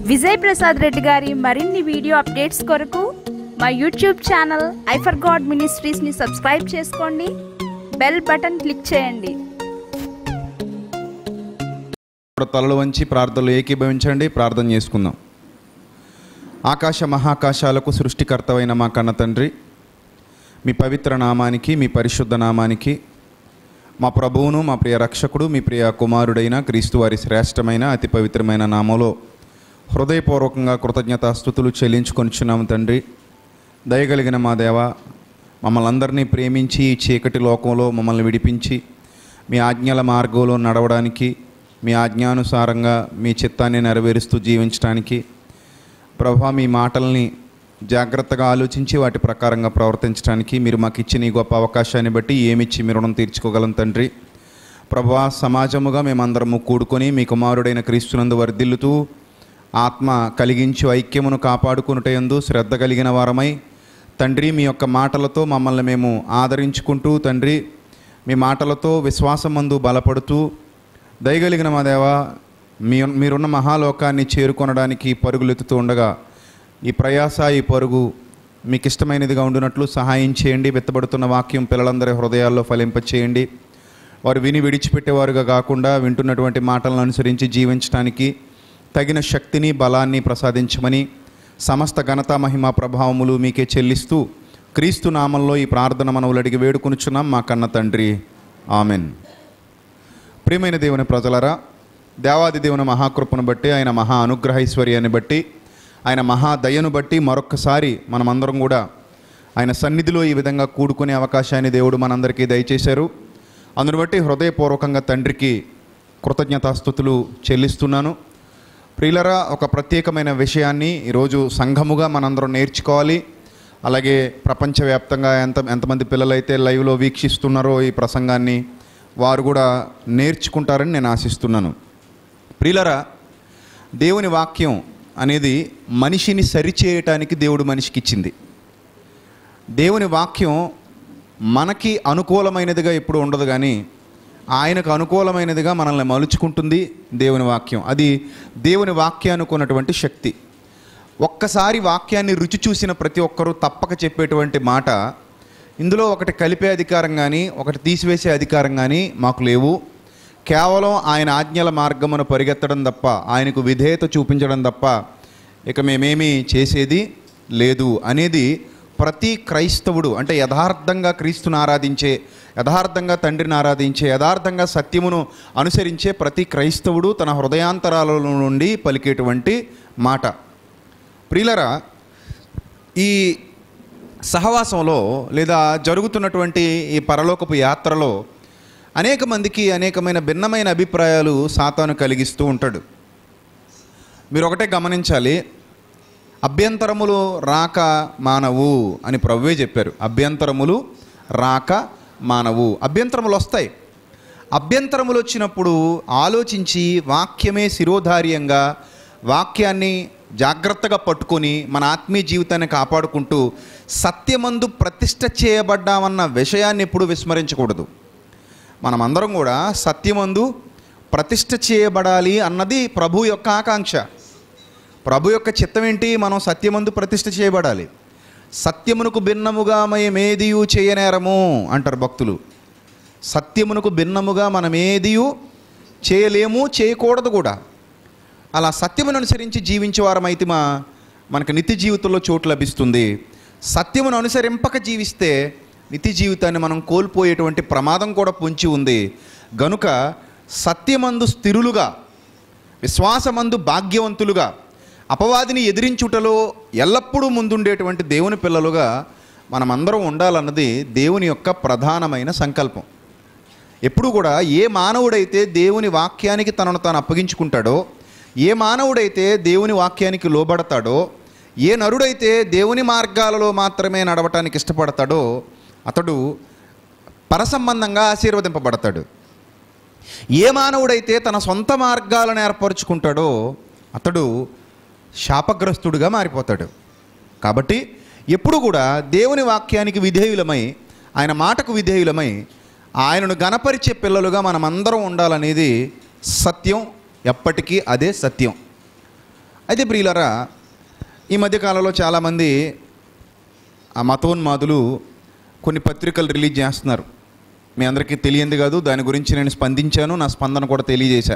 విజయ్ ప్రసాద్ రెడ్డి గారి మరిన్ని video updates కొరకు మా యూట్యూబ్ ఛానల్ ఐఫర్ గాడ్ మినిస్ట్రీస్ని సబ్స్క్రైబ్ చేసుకోండి బెల్ బటన్ క్లిక్ చేయండి ఇప్పుడు తలలు వంచి ప్రార్థనలు ఏకీభవించండి ప్రార్థన చేసుకుందాం ఆకాశ మహాకాశాలకు సృష్టికర్తవైన మా కన్న తండ్రి మీ పవిత్ర నామానికి మీ పరిశుద్ధ నామానికి మా ప్రభువును మా ప్రియ రక్షకుడు మీ ప్రియ కుమారుడైన క్రీస్తు వారి శ్రేష్టమైన అతి పవిత్రమైన నామంలో హృదయపూర్వకంగా కృతజ్ఞతాస్థుతులు చెల్లించుకొనిచున్నాము తండ్రి దయగలిగిన మా దేవ మమ్మల్ని అందరినీ ప్రేమించి ఈ చీకటి లోకంలో మమ్మల్ని విడిపించి మీ ఆజ్ఞల మార్గంలో నడవడానికి మీ ఆజ్ఞానుసారంగా మీ చిత్తాన్ని నెరవేరుస్తూ జీవించడానికి ప్రభా మీ మాటల్ని జాగ్రత్తగా ఆలోచించి వాటి ప్రకారంగా ప్రవర్తించడానికి మీరు మాకు ఇచ్చిన ఈ గొప్ప అవకాశాన్ని బట్టి ఏమిచ్చి మీ రుణం తీర్చుకోగలం తండ్రి ప్రభా సమాజముగా మేమందరము కూడుకొని మీ కుమారుడైన క్రీస్తునందు వర్ధిల్లుతూ ఆత్మ కలిగించు ఐక్యమును కాపాడుకునుటయందు శ్రద్ధ కలిగిన వారమై తండ్రి మీ యొక్క మాటలతో మమ్మల్ని మేము ఆదరించుకుంటూ తండ్రి మీ మాటలతో విశ్వాసమందు బలపడుతూ దయగలిగిన మా దేవ మీ మీరున్న మహాలోకాన్ని చేరుకొనడానికి పరుగులెత్తుతూ ఉండగా ఈ ప్రయాస ఈ పరుగు మీకు ఇష్టమైనదిగా ఉండినట్లు సహాయం చేయండి వెత్తబడుతున్న వాక్యం పిల్లలందరి హృదయాల్లో ఫలింపచేయండి వారు విని విడిచిపెట్టేవారుగా కాకుండా వింటున్నటువంటి మాటలను అనుసరించి జీవించడానికి తగిన శక్తిని బలాన్ని ప్రసాదించమని సమస్త ఘనత మహిమ ప్రభావములు మీకే చెల్లిస్తూ క్రీస్తు నామంలో ఈ ప్రార్థన మనవులు అడిగి వేడుకొనుచున్నాం మా కన్న తండ్రి ఆమెన్ ప్రియమైన దేవుని ప్రజలరా దేవాది దేవుని మహాకృపను బట్టి ఆయన మహా అనుగ్రహైశ్వర్యాన్ని బట్టి ఆయన మహా దయను బట్టి మరొక్కసారి మనమందరం కూడా ఆయన సన్నిధిలో ఈ విధంగా కూడుకునే అవకాశాన్ని దేవుడు మనందరికీ దయచేశారు అందును బట్టి హృదయపూర్వకంగా తండ్రికి కృతజ్ఞతాస్థుతులు చెల్లిస్తున్నాను ప్రియులరా ఒక ప్రత్యేకమైన విషయాన్ని ఈరోజు సంఘముగా మనందరం నేర్చుకోవాలి అలాగే ప్రపంచవ్యాప్తంగా ఎంత ఎంతమంది పిల్లలైతే లైవ్లో వీక్షిస్తున్నారో ఈ ప్రసంగాన్ని వారు కూడా నేర్చుకుంటారని నేను ఆశిస్తున్నాను ప్రియులరా దేవుని వాక్యం అనేది మనిషిని సరిచేయటానికి దేవుడు మనిషికి ఇచ్చింది దేవుని వాక్యం మనకి అనుకూలమైనదిగా ఎప్పుడు ఉండదు కానీ ఆయనకు అనుకూలమైనదిగా మనల్ని మలుచుకుంటుంది దేవుని వాక్యం అది దేవుని వాక్యానికి ఉన్నటువంటి శక్తి ఒక్కసారి వాక్యాన్ని రుచి చూసిన ప్రతి ఒక్కరూ తప్పక చెప్పేటువంటి మాట ఇందులో ఒకటి కలిపే అధికారం కానీ ఒకటి తీసివేసే అధికారం కానీ మాకు లేవు కేవలం ఆయన ఆజ్ఞల మార్గమును పరిగెత్తడం తప్ప ఆయనకు విధేయత చూపించడం తప్ప ఇక మేమేమీ చేసేది లేదు అనేది ప్రతి క్రైస్తవుడు అంటే యథార్థంగా క్రీస్తుని ఆరాధించే యథార్థంగా తండ్రిని ఆరాధించే యథార్థంగా సత్యమును అనుసరించే ప్రతి క్రైస్తవుడు తన హృదయాంతరాల నుండి పలికేటువంటి మాట ప్రియులరా ఈ సహవాసంలో లేదా జరుగుతున్నటువంటి ఈ పరలోకపు యాత్రలో అనేక మందికి అనేకమైన భిన్నమైన అభిప్రాయాలు సాతాను కలిగిస్తూ ఉంటాడు మీరు ఒకటే గమనించాలి అభ్యంతరములు రాక మానవు అని ప్రభువే చెప్పారు అభ్యంతరములు రాక మానవు అభ్యంతరములు వస్తాయి అభ్యంతరములు వచ్చినప్పుడు ఆలోచించి వాక్యమే శిరోధార్యంగా వాక్యాన్ని జాగ్రత్తగా పట్టుకొని మన ఆత్మీయ జీవితాన్ని కాపాడుకుంటూ సత్యమందు ప్రతిష్ట చేయబడ్డామన్న విషయాన్ని ఎప్పుడు విస్మరించకూడదు మనమందరం కూడా సత్యమందు ప్రతిష్ట చేయబడాలి అన్నది ప్రభు యొక్క ఆకాంక్ష ప్రభు యొక్క చిత్తం ఏంటి మనం సత్యమందు ప్రతిష్ట చేయబడాలి సత్యమునకు భిన్నముగా మేమేదియు చేయనేరము అంటారు భక్తులు సత్యమునకు భిన్నముగా మనం ఏదియు చేయలేము చేయకూడదు కూడా అలా సత్యమును అనుసరించి జీవించే వారమైతే మా మనకు నిత్య జీవితంలో చోటు లభిస్తుంది సత్యమును అనుసరింపక జీవిస్తే నిత్య జీవితాన్ని మనం కోల్పోయేటువంటి ప్రమాదం కూడా పొంచి ఉంది గనుక సత్యమందు స్థిరులుగా విశ్వాసమందు భాగ్యవంతులుగా అపవాదిని ఎదిరించుటలో ఎల్లప్పుడూ ముందుండేటువంటి దేవుని పిల్లలుగా మనమందరం ఉండాలన్నది దేవుని యొక్క ప్రధానమైన సంకల్పం ఎప్పుడు కూడా ఏ మానవుడైతే దేవుని వాక్యానికి తనను తాను అప్పగించుకుంటాడో ఏ మానవుడైతే దేవుని వాక్యానికి లోబడతాడో ఏ నరుడైతే దేవుని మార్గాలలో మాత్రమే నడవటానికి ఇష్టపడతాడో అతడు పరసంబంధంగా ఆశీర్వదింపబడతాడు ఏ మానవుడైతే తన సొంత మార్గాలను ఏర్పరచుకుంటాడో అతడు శాపగ్రస్తుడిగా మారిపోతాడు కాబట్టి ఎప్పుడు కూడా దేవుని వాక్యానికి విధేయులమై ఆయన మాటకు విధేయులమై ఆయనను గణపరిచే పిల్లలుగా మనమందరం ఉండాలనేది సత్యం ఎప్పటికీ అదే సత్యం అయితే ప్రియులరా ఈ మధ్యకాలంలో చాలామంది ఆ మతోన్మాదులు కొన్ని పత్రికలు రిలీజ్ చేస్తున్నారు మీ అందరికీ తెలియంది కాదు దాని గురించి నేను స్పందించాను నా స్పందన కూడా తెలియజేశా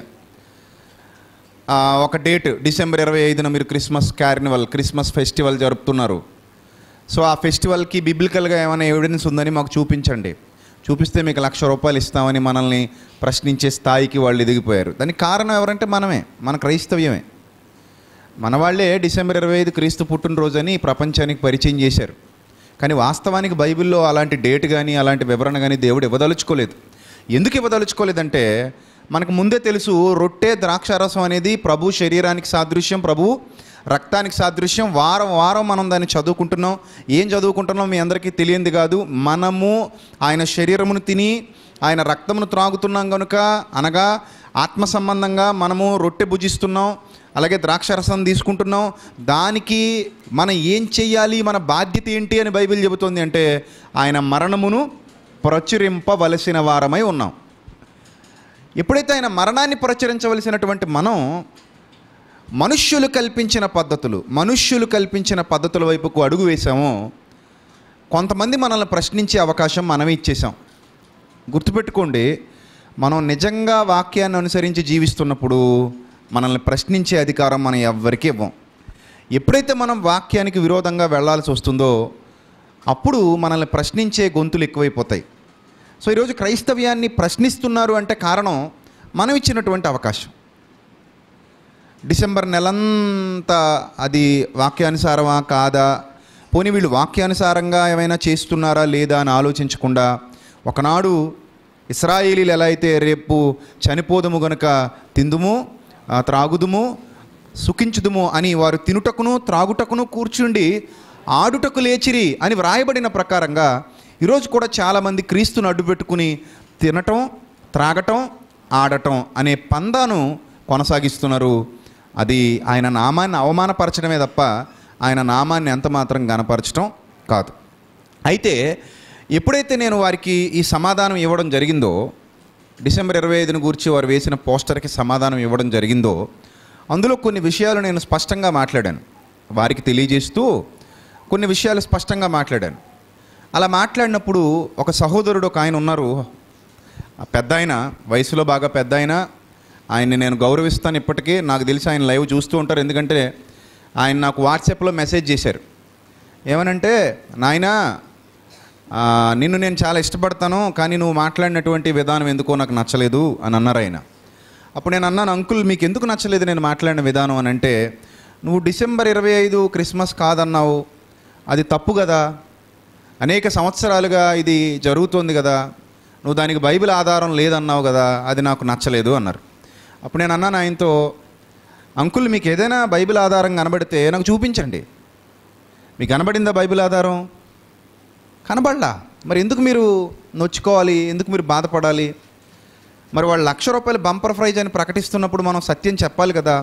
ఆ, ఒక డేట్ డిసెంబర్ ఇరవై ఐదున మీరు క్రిస్మస్ కార్నివల్ క్రిస్మస్ ఫెస్టివల్ జరుపుతున్నారు సో ఆ ఫెస్టివల్కి బిబ్లికల్గా ఏమైనా ఎవిడెన్స్ ఉందని మాకు చూపించండి చూపిస్తే మీకు లక్ష రూపాయలు ఇస్తామని మనల్ని ప్రశ్నించే స్థాయికి వాళ్ళు ఎదిగిపోయారు దానికి కారణం ఎవరంటే మనమే మన క్రైస్తవ్యమే మన వాళ్ళే డిసెంబర్ ఇరవై ఐదు క్రీస్తు పుట్టినరోజని ప్రపంచానికి పరిచయం చేశారు కానీ వాస్తవానికి బైబిల్లో అలాంటి డేట్ కానీ అలాంటి వివరణ కానీ దేవుడు ఇవ్వదలుచుకోలేదు ఎందుకు ఇవ్వదలుచుకోలేదంటే మనకు ముందే తెలుసు రొట్టె ద్రాక్షారసం అనేది ప్రభు శరీరానికి సాదృశ్యం ప్రభు రక్తానికి సాదృశ్యం వారం వారం మనం దాన్ని చదువుకుంటున్నాం ఏం చదువుకుంటున్నాం మీ అందరికీ తెలియంది కాదు మనము ఆయన శరీరమును తిని ఆయన రక్తమును త్రాగుతున్నాం కనుక అనగా ఆత్మ సంబంధంగా మనము రొట్టె భుజిస్తున్నాం అలాగే ద్రాక్షరసం తీసుకుంటున్నాం దానికి మనం ఏం చెయ్యాలి మన బాధ్యత ఏంటి అని బైబిల్ చెబుతోంది అంటే ఆయన మరణమును ప్రచురింపవలసిన వారమై ఉన్నాం ఎప్పుడైతే ఆయన మరణాన్ని ప్రచురించవలసినటువంటి మనం మనుష్యులు కల్పించిన పద్ధతులు మనుష్యులు కల్పించిన పద్ధతుల వైపుకు అడుగు వేశామో కొంతమంది మనల్ని ప్రశ్నించే అవకాశం మనమే ఇచ్చేసాం గుర్తుపెట్టుకోండి మనం నిజంగా వాక్యాన్ని అనుసరించి జీవిస్తున్నప్పుడు మనల్ని ప్రశ్నించే అధికారం మనం ఎవ్వరికీ ఇవ్వం ఎప్పుడైతే మనం వాక్యానికి విరోధంగా వెళ్ళాల్సి వస్తుందో అప్పుడు మనల్ని ప్రశ్నించే గొంతులు ఎక్కువైపోతాయి సో ఈరోజు క్రైస్తవ్యాన్ని ప్రశ్నిస్తున్నారు అంటే కారణం మనం ఇచ్చినటువంటి అవకాశం డిసెంబర్ నెలంతా అది వాక్యానుసారమా కాదా పోనీ వీళ్ళు వాక్యానుసారంగా ఏమైనా చేస్తున్నారా లేదా అని ఆలోచించకుండా ఒకనాడు ఇస్రాయేలీలు ఎలా అయితే రేపు చనిపోదుము గనుక తిందుము ఆ, త్రాగుదుము సుఖించుదుము అని వారు తినుటకును త్రాగుటకును కూర్చుండి ఆడుటకు లేచిరి అని వ్రాయబడిన ప్రకారంగా ఈరోజు కూడా చాలామంది క్రీస్తును అడ్డుపెట్టుకుని తినటం త్రాగటం ఆడటం అనే పందాను కొనసాగిస్తున్నారు అది ఆయన నామాన్ని అవమానపరచడమే తప్ప ఆయన నామాన్ని ఎంత మాత్రం గనపరచడం కాదు అయితే ఎప్పుడైతే నేను వారికి ఈ సమాధానం ఇవ్వడం జరిగిందో డిసెంబర్ ఇరవై ఐదును గురించి వారు వేసిన పోస్టర్కి సమాధానం ఇవ్వడం జరిగిందో అందులో కొన్ని విషయాలు నేను స్పష్టంగా మాట్లాడాను వారికి తెలియజేస్తూ కొన్ని విషయాలు స్పష్టంగా మాట్లాడాను అలా మాట్లాడినప్పుడు ఒక సహోదరుడు ఒక ఆయన ఉన్నారు ఆ పెద్ద ఆయన వయసులో బాగా పెద్ద ఆయన ఆయన్ని నేను గౌరవిస్తాను ఇప్పటికీ నాకు తెలిసి ఆయన లైవ్ చూస్తూ ఉంటారు ఎందుకంటే ఆయన నాకు వాట్సాప్లో మెసేజ్ చేశారు ఏమనంటే నాయనా ఆ, నిన్ను నేను చాలా ఇష్టపడతాను కానీ నువ్వు మాట్లాడినటువంటి విధానం ఎందుకో నాకు నచ్చలేదు అని అన్నారు ఆయన అప్పుడు నేను అన్నాను అంకుల్ మీకు ఎందుకు నచ్చలేదు నేను మాట్లాడిన విధానం అని అంటే నువ్వు డిసెంబర్ ఇరవై ఐదు క్రిస్మస్ కాదన్నావు అది తప్పు కదా అనేక సంవత్సరాలుగా ఇది జరుగుతోంది కదా నువ్వు దానికి బైబిల్ ఆధారం లేదన్నావు కదా అది నాకు నచ్చలేదు అన్నారు అప్పుడు నేను అన్నాను ఆయనతో అంకుల్ మీకు ఏదైనా బైబిల్ ఆధారం కనబడితే నాకు చూపించండి మీకు కనబడిందా బైబిల్ ఆధారం కనబడలా మరి ఎందుకు మీరు నొచ్చుకోవాలి ఎందుకు మీరు బాధపడాలి మరి వాళ్ళు లక్ష రూపాయలు బంపర్ ప్రైజ్ అని ప్రకటిస్తున్నప్పుడు మనం సత్యం చెప్పాలి కదా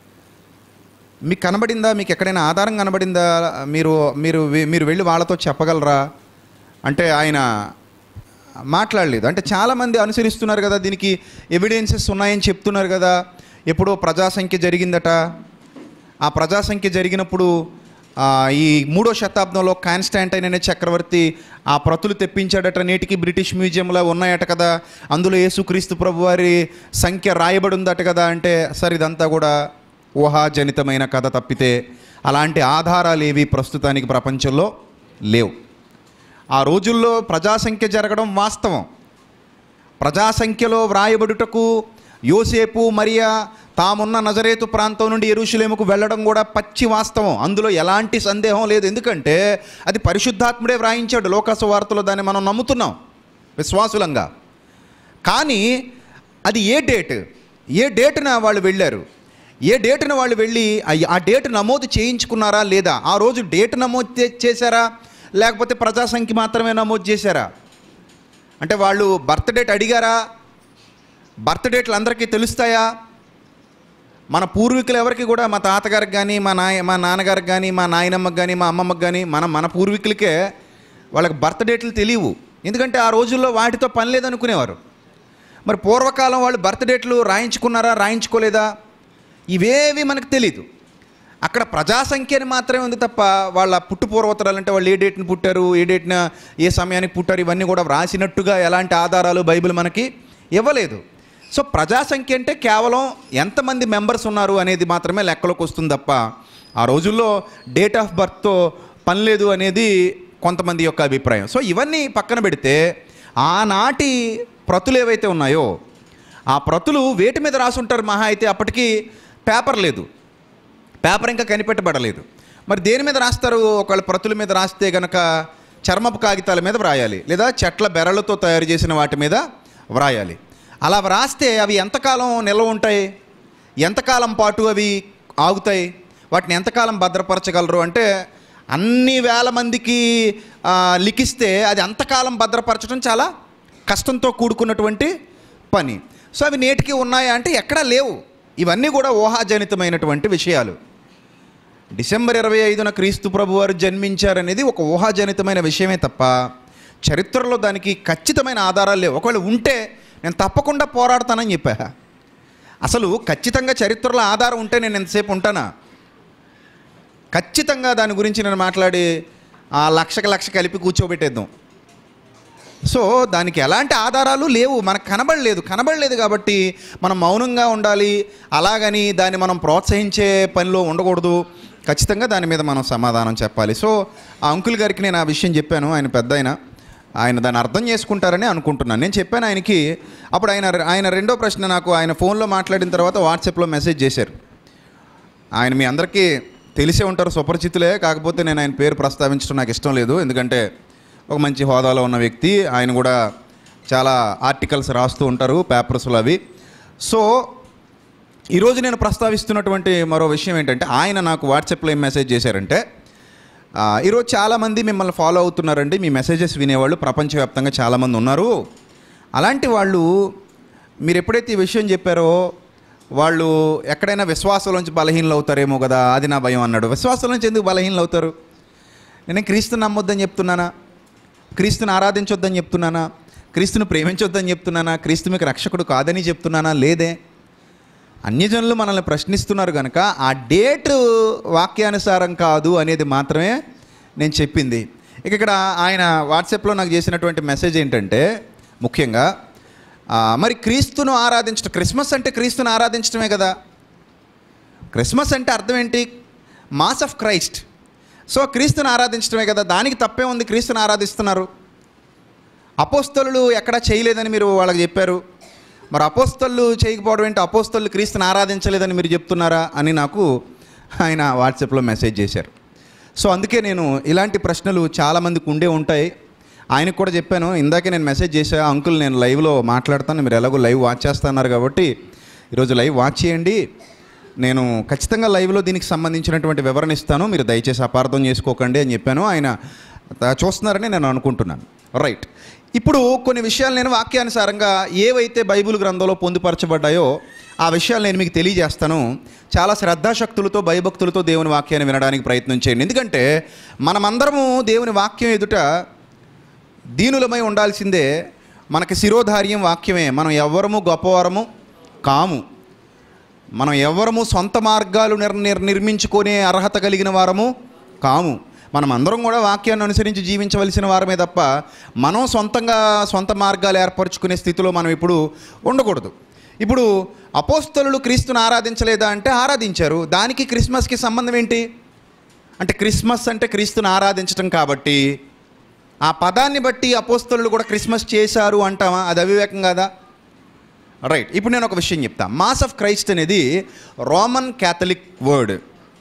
మీకు కనబడిందా మీకు ఎక్కడైనా ఆధారం కనబడిందా మీరు మీరు వె- మీరు వెళ్ళి వాళ్ళతో చెప్పగలరా అంటే ఆయన మాట్లాడలేదు అంటే చాలామంది అనుసరిస్తున్నారు కదా దీనికి ఎవిడెన్సెస్ ఉన్నాయని చెప్తున్నారు కదా ఎప్పుడో ప్రజాసంఖ్య జరిగిందట ఆ ప్రజాసంఖ్య జరిగినప్పుడు ఆ, ఈ మూడో శతాబ్దంలో కాన్స్టాంటైన్ అనే చక్రవర్తి ఆ ప్రతులు తెప్పించాడట నేటికి బ్రిటిష్ మ్యూజియంలో ఉన్నాయట కదా అందులో యేసుక్రీస్తు ప్రభు వారి సంఖ్య రాయబడి ఉందట కదా అంటే సరే ఇదంతా కూడా ఊహాజనితమైన కథ తప్పితే అలాంటి ఆధారాలు ఏవి ప్రస్తుతానికి ప్రపంచంలో లేవు ఆ రోజుల్లో ప్రజాసంఖ్య జరగడం వాస్తవం ప్రజాసంఖ్యలో వ్రాయబడుటకు యోసేపు మరియా తామున్న నజరేతు ప్రాంతం నుండి ఎరుషులేముకు వెళ్ళడం కూడా పచ్చి వాస్తవం అందులో ఎలాంటి సందేహం లేదు ఎందుకంటే అది పరిశుద్ధాత్ముడే వ్రాయించాడు లోకాసు వార్తలో దాన్ని మనం నమ్ముతున్నాం విశ్వాసులంగా కానీ అది ఏ డేట్ ఏ డేటున వాళ్ళు వెళ్ళారు ఏ డేటున వాళ్ళు వెళ్ళి ఆ- ఆ డేట్ నమోదు చేయించుకున్నారా లేదా ఆ రోజు డేట్ నమోదు చే- చేశారా లేకపోతే ప్రజాసంఖ్య మాత్రమే నమోదు చేశారా అంటే వాళ్ళు బర్త్ డేట్ అడిగారా బర్త్ డేట్లు అందరికీ తెలుస్తాయా మన పూర్వీకులు ఎవరికి కూడా మా తాతగారికి కానీ మా నాయ మా నాన్నగారికి కానీ మా నాయనమ్మకి కానీ మా అమ్మమ్మకి కానీ మన మన పూర్వీకులకే వాళ్ళకి బర్త్ డేట్లు తెలియవు ఎందుకంటే ఆ రోజుల్లో వాటితో పని లేదనుకునేవారు మరి పూర్వకాలం వాళ్ళు బర్త్ డేట్లు రాయించుకున్నారా రాయించుకోలేదా ఇవేవి మనకు తెలీదు అక్కడ ప్రజా సంఖ్యని మాత్రమే ఉంది తప్ప వాళ్ళ పుట్టు పూర్వోత్తరాలు అంటే వాళ్ళు ఏ డేట్ని పుట్టారు ఏ డేట్న ఏ సమయానికి పుట్టారు ఇవన్నీ కూడా వ్రాసినట్టుగా ఎలాంటి ఆధారాలు బైబిల్ మనకి ఇవ్వలేదు సో ప్రజా సంఖ్య అంటే కేవలం ఎంతమంది మెంబర్స్ ఉన్నారు అనేది మాత్రమే లెక్కలోకి వస్తుంది తప్ప ఆ రోజుల్లో డేట్ ఆఫ్ బర్త్తో పని లేదు అనేది కొంతమంది యొక్క అభిప్రాయం సో ఇవన్నీ పక్కన పెడితే ఆనాటి ప్రతులు ఏవైతే ఉన్నాయో ఆ ప్రతులు వేటి మీద రాసుంటారు మహా అయితే అప్పటికి పేపర్ లేదు పేపర్ ఇంకా కనిపెట్టబడలేదు మరి దేని మీద రాస్తారు ఒకవేళ ప్రతుల మీద రాస్తే గనక చర్మపు కాగితాల మీద వ్రాయాలి లేదా చెట్ల బెరలతో తయారు చేసిన వాటి మీద వ్రాయాలి అలా వ్రాస్తే అవి ఎంతకాలం నిల్వ ఉంటాయి ఎంతకాలం పాటు అవి ఆగుతాయి వాటిని ఎంతకాలం భద్రపరచగలరు అంటే అన్ని వేల మందికి ఆ, లిఖిస్తే అది అంతకాలం భద్రపరచడం చాలా కష్టంతో కూడుకున్నటువంటి పని సో అవి నేటికి ఉన్నాయా అంటే ఎక్కడా లేవు ఇవన్నీ కూడా ఊహాజనితమైనటువంటి విషయాలు డిసెంబర్ ఇరవై ఐదున క్రీస్తు ప్రభు వారు జన్మించారనేది ఒక ఊహాజనితమైన విషయమే తప్ప చరిత్రలో దానికి ఖచ్చితమైన ఆధారాలు లేవు ఒకవేళ ఉంటే నేను తప్పకుండా పోరాడతానని చెప్పా అసలు ఖచ్చితంగా చరిత్రలో ఆధారం ఉంటే నేను ఎంతసేపు ఉంటానా ఖచ్చితంగా దాని గురించి నేను మాట్లాడి ఆ లక్షకి లక్ష కలిపి కూర్చోబెట్టేద్దాం సో దానికి ఎలాంటి ఆధారాలు లేవు మనకు కనబడలేదు కనబడలేదు కాబట్టి మనం మౌనంగా ఉండాలి అలాగని దాన్ని మనం ప్రోత్సహించే పనిలో ఉండకూడదు ఖచ్చితంగా దాని మీద మనం సమాధానం చెప్పాలి సో ఆ అంకుల్ గారికి నేను ఆ విషయం చెప్పాను ఆయన పెద్ద ఆయన ఆయన దాన్ని అర్థం చేసుకుంటారని అనుకుంటున్నాను నేను చెప్పాను ఆయనకి అప్పుడు ఆయన ఆయన రెండో ప్రశ్న నాకు ఆయన ఫోన్లో మాట్లాడిన తర్వాత వాట్సాప్లో మెసేజ్ చేశారు ఆయన మీ అందరికీ తెలిసే ఉంటారు సుపరిచితులే కాకపోతే నేను ఆయన పేరు ప్రస్తావించడం నాకు ఇష్టం లేదు ఎందుకంటే ఒక మంచి హోదాలో ఉన్న వ్యక్తి ఆయన కూడా చాలా ఆర్టికల్స్ రాస్తూ ఉంటారు పేపర్స్లో అవి సో ఈరోజు నేను ప్రస్తావిస్తున్నటువంటి మరో విషయం ఏంటంటే ఆయన నాకు వాట్సాప్లో ఏం మెసేజ్ చేశారంటే ఆ, ఈరోజు చాలామంది మిమ్మల్ని ఫాలో అవుతున్నారండి మీ మెసేజెస్ వినేవాళ్ళు ప్రపంచవ్యాప్తంగా చాలామంది ఉన్నారు అలాంటి వాళ్ళు మీరు ఎప్పుడైతే ఈ విషయం చెప్పారో వాళ్ళు ఎక్కడైనా విశ్వాసంలోంచి బలహీనలు అవుతారేమో కదా అది నా భయం అన్నాడు విశ్వాసంలోంచి ఎందుకు బలహీనలు అవుతారు నేను క్రీస్తుని నమ్మొద్దని చెప్తున్నానా క్రీస్తుని ఆరాధించొద్దని చెప్తున్నానా క్రీస్తుని ప్రేమించొద్దని చెప్తున్నానా క్రీస్తు మీకు రక్షకుడు కాదని చెప్తున్నానా లేదే అన్యజనులు మనల్ని ప్రశ్నిస్తున్నారు కనుక ఆ డేట్ వాక్యానుసారం కాదు అనేది మాత్రమే నేను చెప్పింది ఇక ఇక్కడ ఆయన వాట్సాప్లో నాకు చేసినటువంటి మెసేజ్ ఏంటంటే ముఖ్యంగా ఆ, మరి క్రీస్తును ఆరాధించడం క్రిస్మస్ అంటే క్రీస్తును ఆరాధించడమే కదా క్రిస్మస్ అంటే అర్థం ఏంటి మాస్ ఆఫ్ క్రైస్ట్ సో క్రీస్తుని ఆరాధించడమే కదా దానికి తప్పే ఉంది క్రీస్తుని ఆరాధిస్తున్నారు అపోస్తలు ఎక్కడా చేయలేదని మీరు వాళ్ళకి చెప్పారు మరి అపోస్తలు చేయకపోవడం ఏంటి అపోస్తలు క్రీస్తుని ఆరాధించలేదని మీరు చెప్తున్నారా అని నాకు ఆయన వాట్సాప్లో మెసేజ్ చేశారు సో అందుకే నేను ఇలాంటి ప్రశ్నలు చాలామందికి ఉండే ఉంటాయి ఆయనకు కూడా చెప్పాను ఇందాకే నేను మెసేజ్ చేశా అంకుల్ నేను లైవ్లో మాట్లాడతాను మీరు ఎలాగో లైవ్ వాచ్ చేస్తున్నారు కాబట్టి ఈరోజు లైవ్ వాచ్ చేయండి నేను ఖచ్చితంగా లైవ్లో దీనికి సంబంధించినటువంటి వివరణ ఇస్తాను మీరు దయచేసి అపార్థం చేసుకోకండి అని చెప్పాను ఆయన త- చూస్తున్నారని నేను అనుకుంటున్నాను రైట్ ఇప్పుడు కొన్ని విషయాలు నేను వాక్యానుసారంగా ఏవైతే బైబిల్ గ్రంథంలో పొందుపరచబడ్డాయో ఆ విషయాలు నేను మీకు తెలియజేస్తాను చాలా శ్రద్ధాశక్తులతో భయభక్తులతో దేవుని వాక్యాన్ని వినడానికి ప్రయత్నం చేయండి ఎందుకంటే మనమందరము దేవుని వాక్యం ఎదుట దీనులమై ఉండాల్సిందే మనకి శిరోధార్యం వాక్యమే మనం ఎవ్వరము గొప్పవారము కాము మనం ఎవ్వరము సొంత మార్గాలు నిర్ నిర్ నిర్మించుకునే అర్హత కలిగిన వారము కాము మనం అందరం కూడా వాక్యాన్ని అనుసరించి జీవించవలసిన వారమే తప్ప మనం సొంతంగా సొంత మార్గాలు ఏర్పరచుకునే స్థితిలో మనం ఇప్పుడు ఉండకూడదు ఇప్పుడు అపోస్తలు క్రీస్తుని ఆరాధించలేదా అంటే ఆరాధించారు దానికి క్రిస్మస్కి సంబంధం ఏంటి అంటే క్రిస్మస్ అంటే క్రీస్తుని ఆరాధించటం కాబట్టి ఆ పదాన్ని బట్టి అపోస్తలు కూడా క్రిస్మస్ చేశారు అంటామా అది అవివేకం కదా రైట్ ఇప్పుడు నేను ఒక విషయం చెప్తా మాస్ ఆఫ్ క్రైస్ట్ అనేది రోమన్ క్యాథలిక్ వర్డ్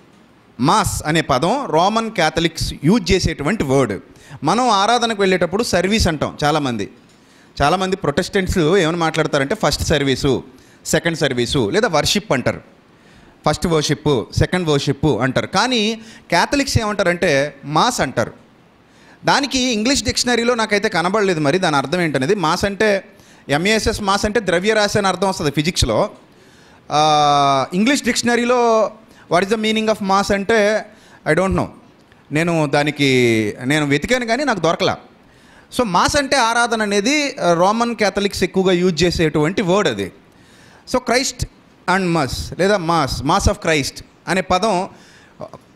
మాస్ అనే పదం రోమన్ క్యాథలిక్స్ యూజ్ చేసేటువంటి వర్డ్ మనం ఆరాధనకు వెళ్ళేటప్పుడు సర్వీస్ అంటాం చాలామంది చాలామంది ప్రొటెస్టెంట్స్ ఏమని మాట్లాడతారంటే ఫస్ట్ సర్వీసు సెకండ్ సర్వీసు లేదా వర్షిప్ అంటారు ఫస్ట్ వర్షిప్ సెకండ్ వర్షిప్ అంటారు కానీ క్యాథలిక్స్ ఏమంటారంటే మాస్ అంటారు దానికి ఇంగ్లీష్ డిక్షనరీలో నాకైతే కనబడలేదు మరి దాని అర్థం ఏంటనేది మాస్ అంటే ఎంఏఎస్ఎస్ మాస్ అంటే ద్రవ్యరాశి అని అర్థం వస్తుంది ఫిజిక్స్లో ఆ, ఇంగ్లీష్ డిక్షనరీలో what is the meaning of mass అంటే ఐ డోంట్ నో నేను దానికి నేను వెతికాను కానీ నాకు దొరకలా సో మాస్ అంటే ఆరాధన అనేది ఆ, రోమన్ క్యాథలిక్స్ ఎక్కువగా యూజ్ చేసేటువంటి వర్డ్ అది సో క్రైస్ట్ అండ్ మస్ లేదా మాస్ మాస్ ఆఫ్ క్రైస్ట్ అనే పదం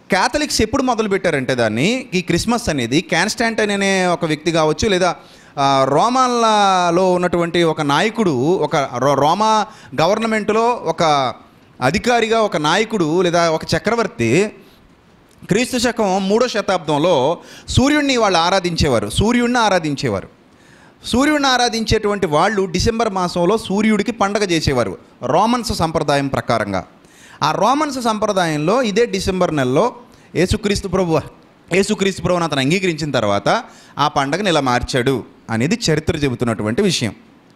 క్యాథలిక్స్ ఎప్పుడు మొదలు పెట్టారంటే దాన్ని ఈ క్రిస్మస్ అనేది క్యాన్స్టాంటైన్ అనే ఒక వ్యక్తి కావచ్చు లేదా ఆ, రోమాలలో ఉన్నటువంటి ఒక నాయకుడు ఒక రో- రోమా గవర్నమెంట్లో ఒక అధికారిగా ఒక నాయకుడు లేదా ఒక చక్రవర్తి క్రీస్తు శకం మూడో శతాబ్దంలో సూర్యుడిని వాళ్ళు ఆరాధించేవారు సూర్యుడిని ఆరాధించేవారు సూర్యుడిని ఆరాధించేటువంటి వాళ్ళు డిసెంబర్ మాసంలో సూర్యుడికి పండగ చేసేవారు రోమన్స్ సంప్రదాయం ప్రకారంగా ఆ రోమన్స్ సంప్రదాయంలో ఇదే డిసెంబర్ నెలలో యేసుక్రీస్తు ప్రభు యేసుక్రీస్తు ప్రభుని అతను అంగీకరించిన తర్వాత ఆ పండగని ఇలా మార్చాడు అనేది చరిత్ర చెబుతున్నటువంటి విషయం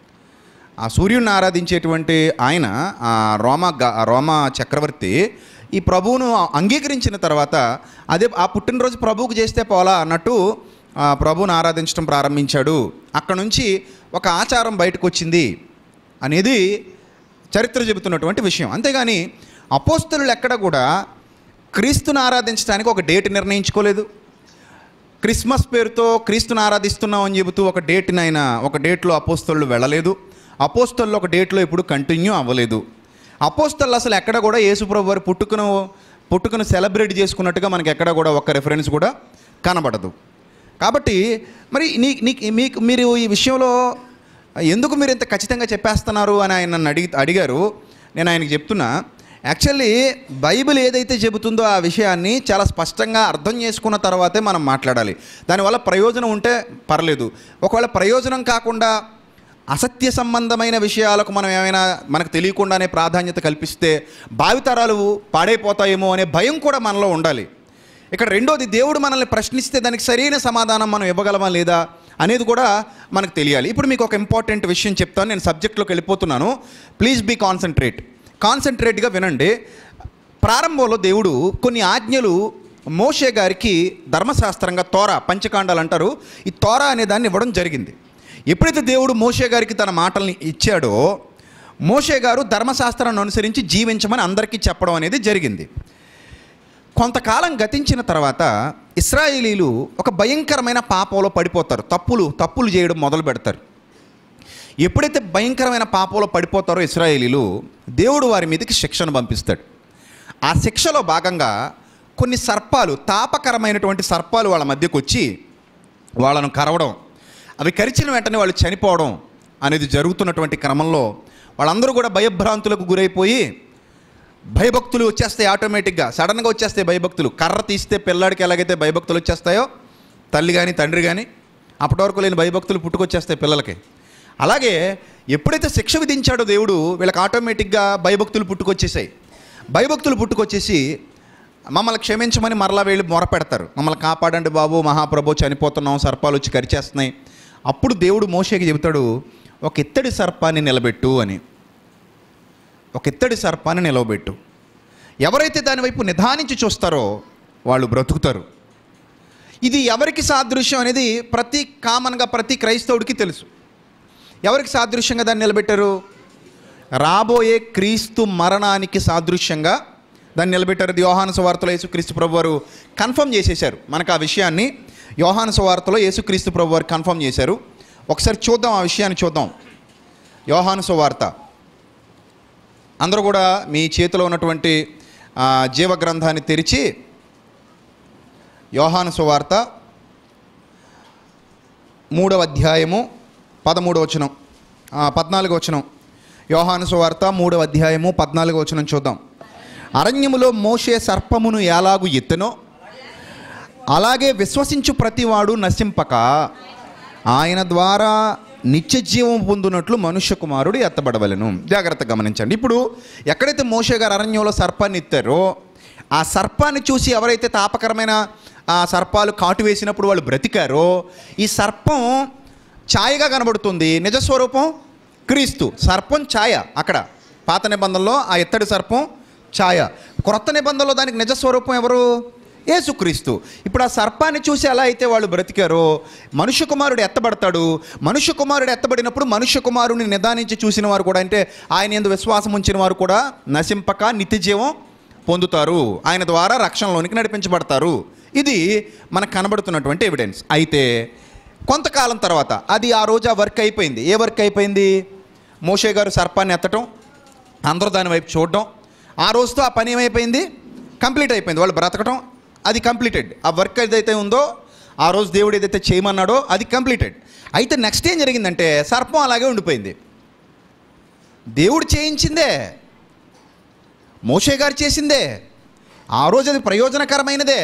ఆ సూర్యుడిని ఆరాధించేటువంటి ఆయన ఆ రోమా గ- ఆ రోమా చక్రవర్తి ఈ ప్రభువును అంగీకరించిన తర్వాత అదే ఆ పుట్టినరోజు ప్రభువుకు చేస్తే పోలా అన్నట్టు ఆ ప్రభువును ఆరాధించడం ప్రారంభించాడు అక్కడ నుంచి ఒక ఆచారం బయటకు వచ్చింది అనేది చరిత్ర చెబుతున్నటువంటి విషయం అంతేగాని అపోస్తలు ఎక్కడ కూడా క్రీస్తుని ఆరాధించడానికి ఒక డేట్ నిర్ణయించుకోలేదు క్రిస్మస్ పేరుతో క్రీస్తుని ఆరాధిస్తున్నాం అని చెబుతూ ఒక డేట్నైనా ఒక డేట్లో అపోస్తలు వెళ్ళలేదు అపోస్తలు ఒక డేట్లో ఇప్పుడు కంటిన్యూ అవ్వలేదు అపోస్తలు అసలు ఎక్కడ కూడా యేసుప్రభు వారి పుట్టుకను పుట్టుకను సెలబ్రేట్ చేసుకున్నట్టుగా మనకి ఎక్కడ కూడా ఒక్క రెఫరెన్స్ కూడా కనబడదు కాబట్టి మరి నీ నీకు మీకు మీరు ఈ విషయంలో ఎందుకు మీరు ఇంత ఖచ్చితంగా చెప్పేస్తున్నారు అని ఆయన నన్ను అడిగి అడిగారు నేను ఆయనకి చెప్తున్నా యాక్చువల్లీ బైబిల్ ఏదైతే చెబుతుందో ఆ విషయాన్ని చాలా స్పష్టంగా అర్థం చేసుకున్న తర్వాతే మనం మాట్లాడాలి దానివల్ల ప్రయోజనం ఉంటే పర్లేదు ఒకవేళ ప్రయోజనం కాకుండా అసత్య సంబంధమైన విషయాలకు మనం ఏమైనా మనకు తెలియకుండానే ప్రాధాన్యత కల్పిస్తే భావితరాలు పాడైపోతాయేమో అనే భయం కూడా మనలో ఉండాలి ఇక్కడ రెండోది దేవుడు మనల్ని ప్రశ్నిస్తే దానికి సరైన సమాధానం మనం ఇవ్వగలమా లేదా అనేది కూడా మనకు తెలియాలి ఇప్పుడు మీకు ఒక ఇంపార్టెంట్ విషయం చెప్తాను నేను సబ్జెక్ట్లోకి వెళ్ళిపోతున్నాను ప్లీజ్ బీ కాన్సన్ట్రేట్ కాన్సన్ట్రేట్గా వినండి ప్రారంభంలో దేవుడు కొన్ని ఆజ్ఞలు మోషే గారికి ధర్మశాస్త్రంగా తోరా పంచకాండాలు అంటారు ఈ తోరా అనే దాన్ని ఇవ్వడం జరిగింది ఎప్పుడైతే దేవుడు మోషే గారికి తన మాటల్ని ఇచ్చాడో మోషే గారు ధర్మశాస్త్రాన్ని అనుసరించి జీవించమని అందరికీ చెప్పడం అనేది జరిగింది కొంతకాలం గతించిన తర్వాత ఇస్రాయేలీలు ఒక భయంకరమైన పాపంలో పడిపోతారు తప్పులు తప్పులు చేయడం మొదలు పెడతారు ఎప్పుడైతే భయంకరమైన పాపంలో పడిపోతారో ఇస్రాయేలీలు దేవుడు వారి మీదకి శిక్షను పంపిస్తాడు ఆ శిక్షలో భాగంగా కొన్ని సర్పాలు తాపకరమైనటువంటి సర్పాలు వాళ్ళ మధ్యకు వచ్చి వాళ్ళను కరవడం అవి కరిచిన వెంటనే వాళ్ళు చనిపోవడం అనేది జరుగుతున్నటువంటి క్రమంలో వాళ్ళందరూ కూడా భయభ్రాంతులకు గురైపోయి భయభక్తులు వచ్చేస్తాయి ఆటోమేటిక్గా సడన్గా వచ్చేస్తాయి భయభక్తులు కర్ర తీస్తే పిల్లాడికి ఎలాగైతే భయభక్తులు వచ్చేస్తాయో తల్లి కానీ తండ్రి కానీ అప్పటి వరకు లేని భయభక్తులు పుట్టుకొచ్చేస్తాయి పిల్లలకి అలాగే ఎప్పుడైతే శిక్ష విధించాడో దేవుడు వీళ్ళకి ఆటోమేటిక్గా భయభక్తులు పుట్టుకొచ్చేసాయి భయభక్తులు పుట్టుకొచ్చేసి మమ్మల్ని క్షమించమని మరలా వెళ్ళి మొరపెడతారు మమ్మల్ని కాపాడండి బాబు మహాప్రభు చనిపోతున్నాం సర్పాలు వచ్చి కరిచేస్తున్నాయి అప్పుడు దేవుడు మోషేకి చెబుతాడు ఒక ఇత్తడి సర్పాన్ని నిలబెట్టు అని ఒక ఇత్తడి సర్పాన్ని నిలవబెట్టు ఎవరైతే దాని వైపు నిదానించి చూస్తారో వాళ్ళు బ్రతుకుతారు ఇది ఎవరికి సాదృశ్యం అనేది ప్రతి కామన్గా ప్రతి క్రైస్తవుడికి తెలుసు ఎవరికి సాదృశ్యంగా దాన్ని నిలబెట్టారు రాబోయే క్రీస్తు మరణానికి సాదృశ్యంగా దాన్ని నిలబెట్టారు ఇది యోహాను సువార్తలో యేసుక్రీస్తు ప్రభు వారు కన్ఫర్మ్ చేసేశారు మనకు ఆ విషయాన్ని యోహాను సువార్తలో యేసుక్రీస్తు ప్రభు వారు కన్ఫర్మ్ చేశారు ఒకసారి చూద్దాం ఆ విషయాన్ని చూద్దాం యోహాను సువార్త అందరూ కూడా మీ చేతిలో ఉన్నటువంటి ఆ, జీవ గ్రంథాన్ని తెరిచి యోహాను సువార్త మూడవ అధ్యాయము పదమూడవ వచనం ఆ, పద్నాలుగో వచనం యోహాను సువార్త మూడవ అధ్యాయము పద్నాలుగో వచనం చూద్దాం అరణ్యములో మోషే సర్పమును ఎలాగు ఎత్తెనో అలాగే విశ్వసించు ప్రతివాడు నశింపక ఆయన ద్వారా నిత్య జీవం పొందునట్లు మనుష్య కుమారుడు ఎత్తబడవలను జాగ్రత్తగా గమనించండి ఇప్పుడు ఎక్కడైతే మోషే గారు అరణ్యంలో సర్పాన్ని ఎత్తారో ఆ సర్పాన్ని చూసి ఎవరైతే తాపకరమైన ఆ సర్పాలు కాటు వేసినప్పుడు వాళ్ళు బ్రతికారో ఈ సర్పం ఛాయగా కనబడుతుంది నిజస్వరూపం క్రీస్తు సర్పం ఛాయ అక్కడ పాత నిబంధనలో ఆ ఎత్తడి సర్పం ఛాయ క్రొత్త నిబంధనలో దానికి నిజస్వరూపం ఎవరు యేసుక్రీస్తు ఇప్పుడు ఆ సర్పాన్ని చూసి ఎలా అయితే వాళ్ళు బ్రతికారో మనుష్య కుమారుడు ఎత్తబడతాడు మనుష్య కుమారుడు ఎత్తబడినప్పుడు మనుష్య కుమారుని నిదానించి చూసిన వారు కూడా అంటే ఆయన ఎందు విశ్వాసం ఉంచిన వారు కూడా నశింపక నిత్య జీవం పొందుతారు ఆయన ద్వారా రక్షణలోనికి నడిపించబడతారు ఇది మనకు కనబడుతున్నటువంటి ఎవిడెన్స్ అయితే కొంతకాలం తర్వాత అది ఆ రోజు ఆ వర్క్ అయిపోయింది ఏ వర్క్ అయిపోయింది మోషే గారు సర్పాన్ని ఎత్తటం అందరూ దాని వైపు చూడడం ఆ రోజుతో ఆ పని ఏమైపోయింది కంప్లీట్ అయిపోయింది వాళ్ళు బ్రతకటం అది కంప్లీటెడ్ ఆ వర్క్ ఏదైతే ఉందో ఆ రోజు దేవుడు ఏదైతే చేయమన్నాడో అది కంప్లీటెడ్ అయితే నెక్స్ట్ ఏం జరిగిందంటే సర్పం అలాగే ఉండిపోయింది దేవుడు చేయించిందే మోషే గారు చేసిందే ఆ రోజు అది ప్రయోజనకరమైనదే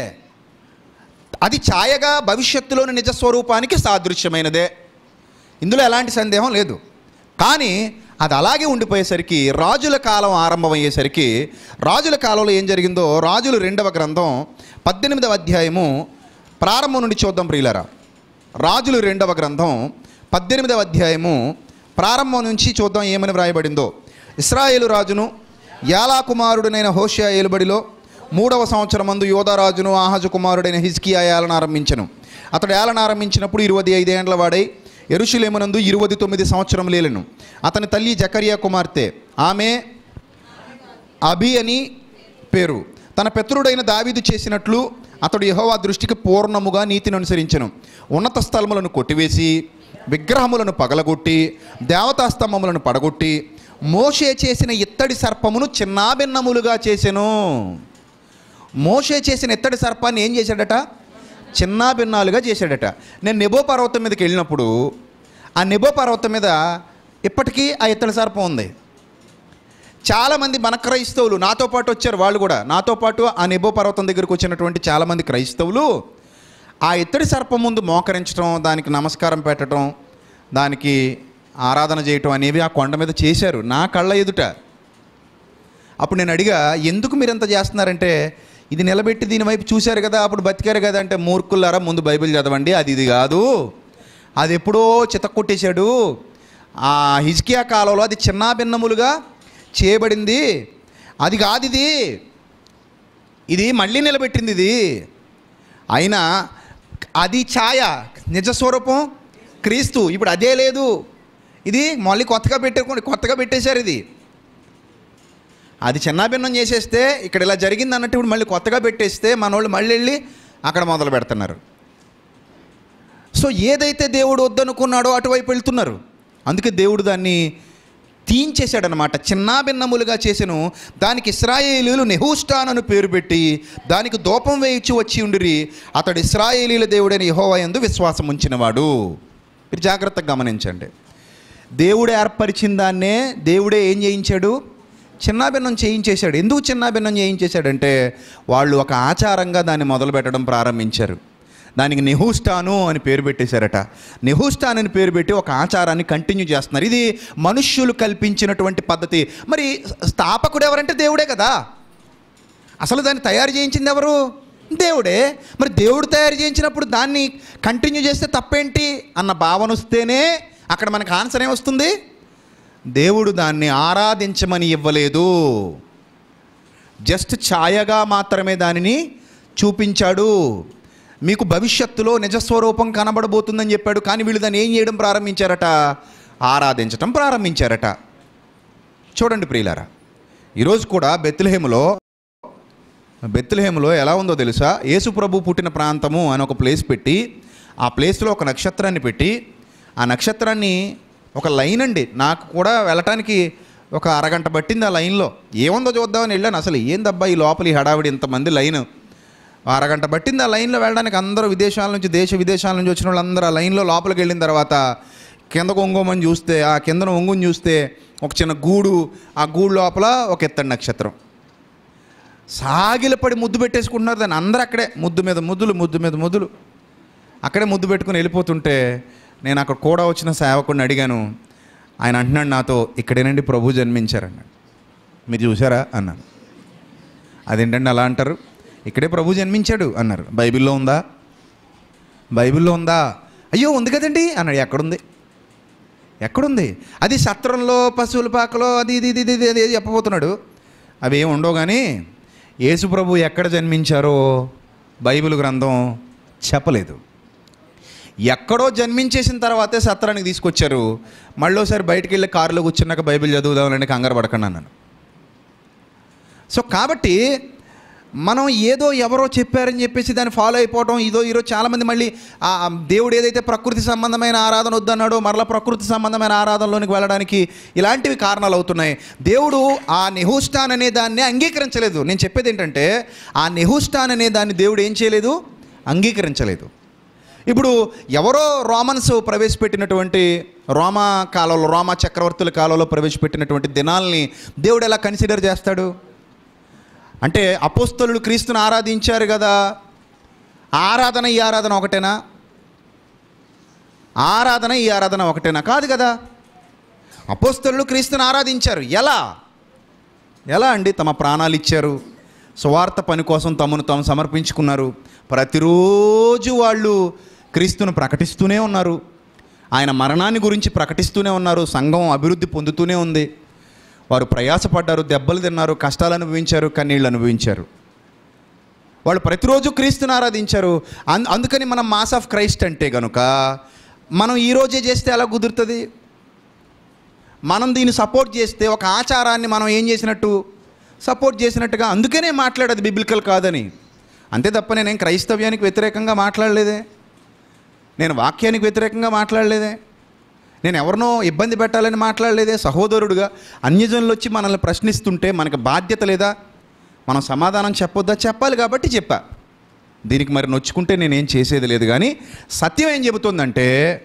అది ఛాయగా భవిష్యత్తులోని నిజ స్వరూపానికి సాదృశ్యమైనదే ఇందులో ఎలాంటి సందేహం లేదు కానీ అది అలాగే ఉండిపోయేసరికి రాజుల కాలం ఆరంభమయ్యేసరికి రాజుల కాలంలో ఏం జరిగిందో రాజులు రెండవ గ్రంథం పద్దెనిమిదవ అధ్యాయము ప్రారంభం నుండి చూద్దాం ప్రియులరా రాజులు రెండవ గ్రంథం పద్దెనిమిదవ అధ్యాయము ప్రారంభం నుంచి చూద్దాం ఏమని వ్రాయబడిందో ఇస్రాయేలు రాజును యాలా కుమారుడైన హోషియా ఏలుబడిలో మూడవ సంవత్సరం మందు యోధారాజును ఆహజు కుమారుడైన హిజ్కియా ఏలన ఆరంభించను అతడు ఏలన ఆరంభించినప్పుడు ఇరవై ఐదేండ్ల వాడై ఎరుషులేమునందు ఇరవై తొమ్మిది సంవత్సరం లేలను అతని తల్లి జకరియా కుమార్తె ఆమె అభి అని పేరు తన పితరుడైన దావీదు చేసినట్లు అతడు యెహోవా దృష్టికి పూర్ణముగా నీతిని అనుసరించను ఉన్నత స్థలములను కొట్టివేసి విగ్రహములను పగలగొట్టి దేవతా స్తంభములను పడగొట్టి మోషే చేసిన ఇత్తడి సర్పమును చిన్నాభిన్నములుగా చేసెను మోషే చేసిన ఇత్తడి సర్పాన్ని ఏం చేశాడట చిన్నాభిన్నాలుగా చేశాడట నేను నెబో పర్వతం మీదకి వెళ్ళినప్పుడు ఆ నెబో పర్వతం మీద ఇప్పటికీ ఆ ఇత్తడి సర్పం ఉంది చాలామంది మన క్రైస్తవులు నాతో పాటు వచ్చారు వాళ్ళు కూడా నాతో పాటు ఆ నెబో పర్వతం దగ్గరికి వచ్చినటువంటి చాలామంది క్రైస్తవులు ఆ ఇత్తడి సర్పం ముందు మోకరించడం దానికి నమస్కారం పెట్టడం దానికి ఆరాధన చేయటం అనేవి ఆ కొండ మీద చేశారు నా కళ్ళ ఎదుట అప్పుడు నేను అడిగా ఎందుకు మీరు ఎంత చేస్తున్నారంటే ఇది నిలబెట్టి దీని వైపు చూశారు కదా అప్పుడు బతికారు కదా అంటే మూర్ఖులారా ముందు బైబిల్ చదవండి అది ఇది కాదు అది ఎప్పుడో చితక్కొట్టేశాడు ఆ హిజ్కియా కాలంలో అది చిన్నాభిన్నములుగా చేయబడింది అది కాదు ఇది ఇది మళ్ళీ నిలబెట్టింది ఇది అయినా అది ఛాయ నిజ స్వరూపం క్రీస్తు ఇప్పుడు అదే లేదు ఇది మళ్ళీ కొత్తగా పెట్టే కొత్తగా పెట్టేశారు ఇది అది చిన్నాభిన్నం చేసేస్తే ఇక్కడ ఇలా జరిగింది అన్నట్టు ఇప్పుడు మళ్ళీ కొత్తగా పెట్టేస్తే మన వాళ్ళు మళ్ళీ వెళ్ళి అక్కడ మొదలు పెడుతున్నారు సో ఏదైతే దేవుడు వద్దనుకున్నాడో అటువైపు వెళ్తున్నారు అందుకే దేవుడు దాన్ని తీయించేశాడనమాట చిన్నాభిన్నములుగా చేసెను దానికి ఇస్రాయేలీలు నెహూస్టాన్ అని పేరు పెట్టి దానికి దూపం వేయించి వచ్చి ఉండిరి అతడు ఇస్రాయేలీల దేవుడైన యెహోవా యందు విశ్వాసం ఉంచినవాడు మీరు జాగ్రత్తగా గమనించండి దేవుడు ఏర్పరిచిన దాన్నే దేవుడే ఏం చేయించాడు చిన్నాభిన్నం చేయించేశాడు ఎందుకు చిన్నాభిన్నం చేయించేశాడంటే వాళ్ళు ఒక ఆచారంగా దాన్ని మొదలు పెట్టడం ప్రారంభించారు దానికి నెహూస్టాను అని పేరు పెట్టేశారట నెహూస్టాన్ అని పేరు పెట్టి ఒక ఆచారాన్ని కంటిన్యూ చేస్తున్నారు ఇది మనుష్యులు కల్పించినటువంటి పద్ధతి మరి స్థాపకుడు ఎవరంటే దేవుడే కదా అసలు దాన్ని తయారు చేయించింది ఎవరు దేవుడే మరి దేవుడు తయారు చేయించినప్పుడు దాన్ని కంటిన్యూ చేస్తే తప్పేంటి అన్న భావన వస్తేనే అక్కడ మనకు ఆన్సర్ ఏమొస్తుంది దేవుడు దాన్ని ఆరాధించమని ఇవ్వలేదు జస్ట్ ఛాయగా మాత్రమే దానిని చూపించాడు మీకు భవిష్యత్తులో నిజస్వరూపం కనబడబోతుందని చెప్పాడు కానీ వీళ్ళు దాన్ని ఏం చేయడం ప్రారంభించారట ఆరాధించటం ప్రారంభించారట చూడండి ప్రియులారా ఈరోజు కూడా బెత్లహేములో బెత్లహేములో ఎలా ఉందో తెలుసా యేసు ప్రభు పుట్టిన ప్రాంతము అని ఒక ప్లేస్ పెట్టి ఆ ప్లేస్లో ఒక నక్షత్రాన్ని పెట్టి ఆ నక్షత్రాన్ని ఒక లైన్ అండి నాకు కూడా వెళ్ళటానికి ఒక అరగంట పట్టింది ఆ లైన్లో ఏముందో చూద్దామని వెళ్ళాను అసలు ఏందబ్బా ఈ లోపల ఈ హడావిడి ఇంతమంది లైన్ అరగంట పట్టింది ఆ లైన్లో వెళ్ళడానికి అందరూ విదేశాల నుంచి దేశ విదేశాల నుంచి వచ్చిన వాళ్ళందరూ ఆ లైన్లో లోపలికి వెళ్ళిన తర్వాత కిందకు ఒంగోమని చూస్తే ఆ కిందన ఒంగుని చూస్తే ఒక చిన్న గూడు ఆ గూడు లోపల ఒక ఎత్తడి నక్షత్రం సాగిలపడి ముద్దు పెట్టేసుకుంటున్నారు దాన్ని అందరూ అక్కడే ముద్దు మీద ముద్దులు ముద్దు మీద ముద్దులు అక్కడే ముద్దు పెట్టుకుని వెళ్ళిపోతుంటే నేను అక్కడ కూడా వచ్చిన సేవకుడిని అడిగాను ఆయన అంటున్నాడు నాతో ఇక్కడేనండి ప్రభు జన్మించారన్నాడు మీరు చూసారా అన్నాను అదేంటండి అలా అంటారు ఇక్కడే ప్రభు జన్మించాడు అన్నారు బైబిల్లో ఉందా బైబిల్లో ఉందా అయ్యో ఉంది కదండి అన్నాడు ఎక్కడుంది ఎక్కడుంది అది సత్రంలో పశువుల పాకలో అది ఇది ఇది ఇది అది చెప్పబోతున్నాడు అవి ఏమి ఉండవు కానీ యేసు ప్రభు ఎక్కడ జన్మించారో బైబిల్ గ్రంథం చెప్పలేదు ఎక్కడో జన్మించేసిన తర్వాతే సత్రానికి తీసుకొచ్చారు మళ్ళీసారి బయటికి వెళ్ళి కారులో కూర్చున్నాక బైబిల్ చదువుదామని కంగారు పడకండి అన్నాను సో కాబట్టి మనం ఏదో ఎవరో చెప్పారని చెప్పేసి దాన్ని ఫాలో అయిపోవడం ఇదో ఈరోజు చాలామంది మళ్ళీ ఆ ఆ దేవుడు ఏదైతే ప్రకృతి సంబంధమైన ఆరాధన వద్దన్నాడో మరలా ప్రకృతి సంబంధమైన ఆరాధనలోనికి వెళ్ళడానికి ఇలాంటివి కారణాలు అవుతున్నాయి దేవుడు ఆ నెహుష్టాన్ అనే దాన్ని అంగీకరించలేదు నేను చెప్పేది ఏంటంటే ఆ నెహుష్టాన్ అనే దాన్ని దేవుడు ఏం చేయలేదు అంగీకరించలేదు ఇప్పుడు ఎవరో రోమన్స్ ప్రవేశపెట్టినటువంటి రోమా కాలంలో రోమా చక్రవర్తుల కాలంలో ప్రవేశపెట్టినటువంటి దినాల్ని దేవుడు ఎలా కన్సిడర్ చేస్తాడు అంటే అపోస్తలు క్రీస్తుని ఆరాధించారు కదా ఆరాధన ఈ ఆరాధన ఒకటేనా ఆరాధన ఈ ఆరాధన ఒకటేనా కాదు కదా అపోస్తలు క్రీస్తుని ఆరాధించారు ఎలా ఎలా అండి తమ ప్రాణాలు ఇచ్చారు సువార్త పని కోసం తమను తాము సమర్పించుకున్నారు ప్రతిరోజు వాళ్ళు క్రీస్తును ప్రకటిస్తూనే ఉన్నారు ఆయన మరణాన్ని గురించి ప్రకటిస్తూనే ఉన్నారు సంఘం అభివృద్ధి పొందుతూనే ఉంది వారు ప్రయాసపడ్డారు దెబ్బలు తిన్నారు కష్టాలు అనుభవించారు కన్నీళ్ళు అనుభవించారు వాళ్ళు ప్రతిరోజు క్రీస్తుని ఆరాధించారు అన్ అందుకని మనం మాస్ ఆఫ్ క్రైస్ట్ అంటే గనుక మనం ఈ రోజే చేస్తే ఎలా కుదురుతుంది మనం దీన్ని సపోర్ట్ చేస్తే ఒక ఆచారాన్ని మనం ఏం చేసినట్టు సపోర్ట్ చేసినట్టుగా అందుకనే మాట్లాడేది బిబిలికల్ కాదని అంతే తప్ప నేనేం క్రైస్తవ్యానికి వ్యతిరేకంగా మాట్లాడలేదే నేను వాక్యానికి వ్యతిరేకంగా మాట్లాడలేదే నేను ఎవరినో ఇబ్బంది పెట్టాలని మాట్లాడలేదే సహోదరుడుగా అన్యజనులు వచ్చి మనల్ని ప్రశ్నిస్తుంటే మనకు బాధ్యత లేదా మనం సమాధానం చెప్పొద్దా చెప్పాలి కాబట్టి చెప్పా దీనికి మరి నొచ్చుకుంటే నేనేం చేసేది లేదు కానీ సత్యం ఏం చెబుతుందంటే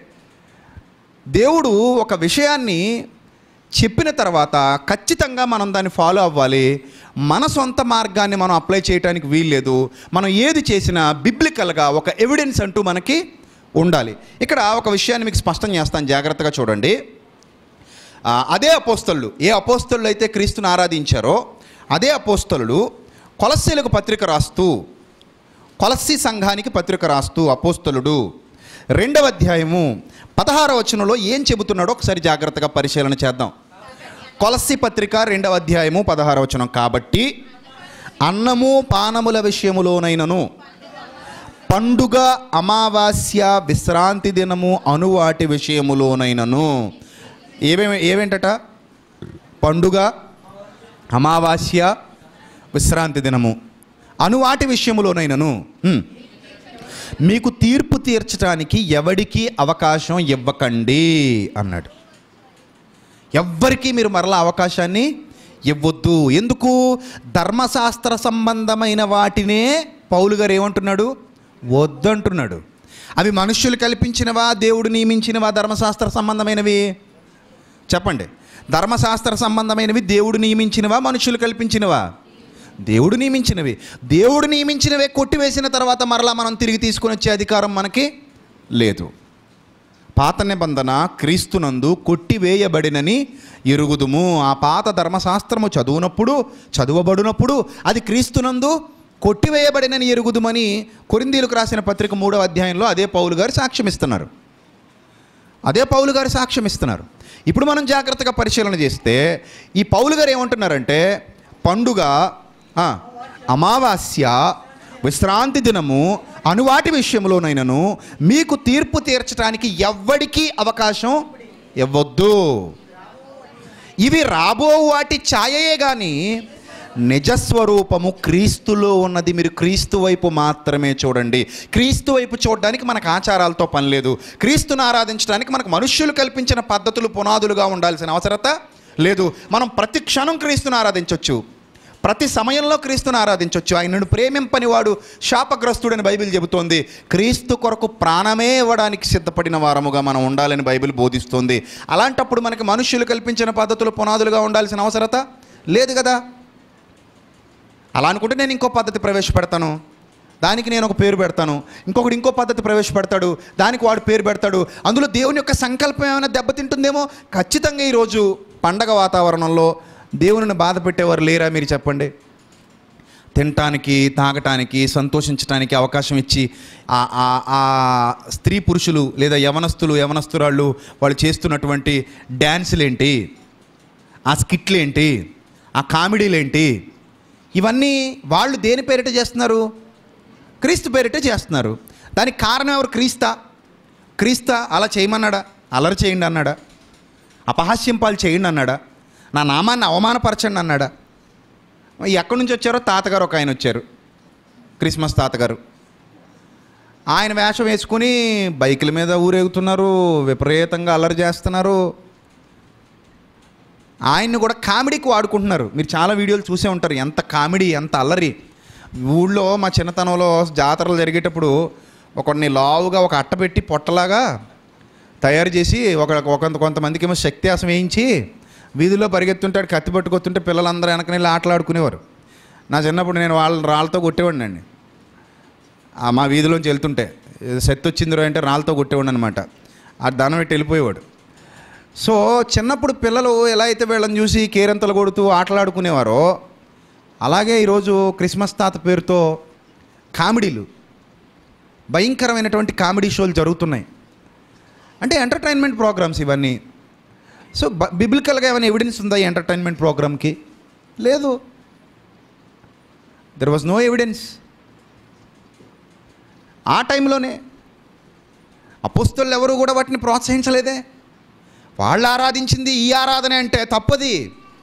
దేవుడు ఒక విషయాన్ని చెప్పిన తర్వాత ఖచ్చితంగా మనం దాన్ని ఫాలో అవ్వాలి మన సొంత మార్గాన్ని మనం అప్లై చేయడానికి వీల్లేదు మనం ఏది చేసినా బిబ్లికల్గా ఒక ఎవిడెన్స్ అంటూ మనకి ఉండాలి ఇక్కడ ఒక విషయాన్ని మీకు స్పష్టం చేస్తాను జాగ్రత్తగా చూడండి ఆ, అదే అపోస్తలు ఏ అపోస్తలు అయితే క్రీస్తుని ఆరాధించారో అదే అపోస్తలు కొలస్సీలకు పత్రిక రాస్తూ కొలస్సి సంఘానికి పత్రిక రాస్తూ అపోస్తలుడు రెండవ అధ్యాయము పదహారవ వచనంలో ఏం చెబుతున్నాడో ఒకసారి జాగ్రత్తగా పరిశీలన చేద్దాం కొలస్సి పత్రిక రెండవ అధ్యాయము పదహారవ వచనం కాబట్టి అన్నము పానముల విషయములోనైనను పండుగ అమావాస్య విశ్రాంతి దినము అనువాటి విషయములోనైనను ఏమేమి ఏవేంటట పండుగ అమావాస్య విశ్రాంతి దినము అనువాటి విషయములోనైనను హ్మ్. మీకు తీర్పు తీర్చడానికి ఎవడికి అవకాశం ఇవ్వకండి అన్నాడు ఎవ్వరికీ మీరు మరలా అవకాశాన్ని ఇవ్వద్దు ఎందుకు ధర్మశాస్త్ర సంబంధమైన వాటినే పౌలు గారు ఏమంటున్నాడు వద్దంటున్నాడు అవి మనుష్యులు కల్పించినవా దేవుడు నియమించినవా ధర్మశాస్త్ర సంబంధమైనవి చెప్పండి ధర్మశాస్త్ర సంబంధమైనవి దేవుడు నియమించినవా మనుషులు కల్పించినవా దేవుడు నియమించినవి దేవుడు నియమించినవే కొట్టివేసిన తర్వాత మరలా మనం తిరిగి తీసుకొని వచ్చే అధికారం మనకి లేదు పాత నిబంధన క్రీస్తునందు కొట్టివేయబడినని ఎరుగుదుము ఆ పాత ధర్మశాస్త్రము చదువునప్పుడు చదువబడినప్పుడు అది క్రీస్తునందు కొట్టివేయబడినని ఎరుగుదుమని కొరిందీలకు రాసిన పత్రిక మూడవ అధ్యాయంలో అదే పౌలు గారు సాక్ష్యం ఇస్తున్నారు అదే పౌలు గారు సాక్ష్యం ఇస్తున్నారు ఇప్పుడు మనం జాగ్రత్తగా పరిశీలన చేస్తే ఈ పౌలు గారు ఏమంటున్నారంటే పండుగ ఆ, అమావాస్య విశ్రాంతి దినము అనువాటి విషయంలోనైనను మీకు తీర్పు తీర్చడానికి ఎవ్వడికి అవకాశం ఇవ్వద్దు ఇవి రాబో వాటి ఛాయయే కానీ నిజస్వరూపము క్రీస్తులో ఉన్నది మీరు క్రీస్తు వైపు మాత్రమే చూడండి క్రీస్తు వైపు చూడడానికి మనకు ఆచారాలతో పని లేదు క్రీస్తును ఆరాధించడానికి మనకు మనుష్యులు కల్పించిన పద్ధతులు పునాదులుగా ఉండాల్సిన అవసరత లేదు మనం ప్రతి క్షణం క్రీస్తును ఆరాధించవచ్చు ప్రతి సమయంలో క్రీస్తును ఆరాధించవచ్చు ఆయనను ప్రేమింపని వాడు శాపగ్రస్తుడని బైబిల్ చెబుతోంది క్రీస్తు కొరకు ప్రాణమే ఇవ్వడానికి సిద్ధపడిన వారముగా మనం ఉండాలని బైబిల్ బోధిస్తోంది అలాంటప్పుడు మనకి మనుష్యులు కల్పించిన పద్ధతులు పునాదులుగా ఉండాల్సిన అవసరత లేదు కదా అలా అనుకుంటే నేను ఇంకో పద్ధతి ప్రవేశపెడతాను దానికి నేను ఒక పేరు పెడతాను ఇంకొకటి ఇంకో పద్ధతి ప్రవేశపెడతాడు దానికి వాడు పేరు పెడతాడు అందులో దేవుని యొక్క సంకల్పం ఏమైనా దెబ్బతింటుందేమో ఖచ్చితంగా ఈరోజు పండగ వాతావరణంలో దేవునిని బాధ పెట్టేవారు లేరా మీరు చెప్పండి తినటానికి తాగటానికి సంతోషించటానికి అవకాశం ఇచ్చి ఆ ఆ- ఆ స్త్రీ పురుషులు లేదా యవనస్తులు యవనస్తురాళ్ళు వాళ్ళు చేస్తున్నటువంటి డ్యాన్సులేంటి ఆ స్కిట్లేంటి ఆ కామెడీలేంటి ఇవన్నీ వాళ్ళు దేని పేరిట చేస్తున్నారు క్రీస్తు పేరిట చేస్తున్నారు దానికి కారణం ఎవరు క్రీస్తా క్రీస్తా అలా చేయమన్నాడా అలరి చేయండి అన్నాడా అపహాస్యం పాలు చేయండి అన్నాడా నా నామాన్ని అవమానపరచండి అన్నాడా ఎక్కడి నుంచి వచ్చారో తాతగారు ఒక ఆయన వచ్చారు క్రిస్మస్ తాతగారు ఆయన వేషం వేసుకుని బైకుల మీద ఊరేగుతున్నారు విపరీతంగా అల్లరి చేస్తున్నారు ఆయన్ని కూడా కామెడీకి వాడుకుంటున్నారు మీరు చాలా వీడియోలు చూసే ఉంటారు ఎంత కామెడీ ఎంత అల్లరి ఊళ్ళో మా చిన్నతనంలో జాతరలు జరిగేటప్పుడు ఒకడిని లావుగా ఒక అట్ట పెట్టి పొట్టలాగా తయారు చేసి ఒక ఒక కొంతమందికి ఏమో శక్తియాసం వేయించి వీధిలో పరిగెత్తుంటాడు కత్తి పట్టుకొస్తుంటే పిల్లలందరూ వెనకని వెళ్ళి ఆటలాడుకునేవారు నా చిన్నప్పుడు నేను వాళ్ళ రాళ్ళతో కొట్టేవాడిని అండి ఆ మా వీధిలోంచి వెళ్తుంటే శక్తి వచ్చిందిరో అంటే రాళ్ళతో కొట్టేవాడు అనమాట ఆ ధనం పెట్టి వెళ్ళిపోయేవాడు సో చిన్నప్పుడు పిల్లలు ఎలా అయితే వీళ్ళని చూసి కేరింతలు కొడుతూ ఆటలాడుకునేవారో అలాగే ఈరోజు క్రిస్మస్ తాత పేరుతో కామెడీలు భయంకరమైనటువంటి కామెడీ షోలు జరుగుతున్నాయి అంటే ఎంటర్టైన్మెంట్ ప్రోగ్రామ్స్ ఇవన్నీ సో బ బిబిలికల్గా ఏమైనా ఎవిడెన్స్ ఉందా ఈ ఎంటర్టైన్మెంట్ ప్రోగ్రామ్కి లేదు దెర్ వాజ్ నో ఎవిడెన్స్ ఆ టైంలోనే అపోస్తులు ఎవరు కూడా వాటిని ప్రోత్సహించలేదే వాళ్ళు ఆరాధించింది ఈ ఆరాధన అంటే తప్పది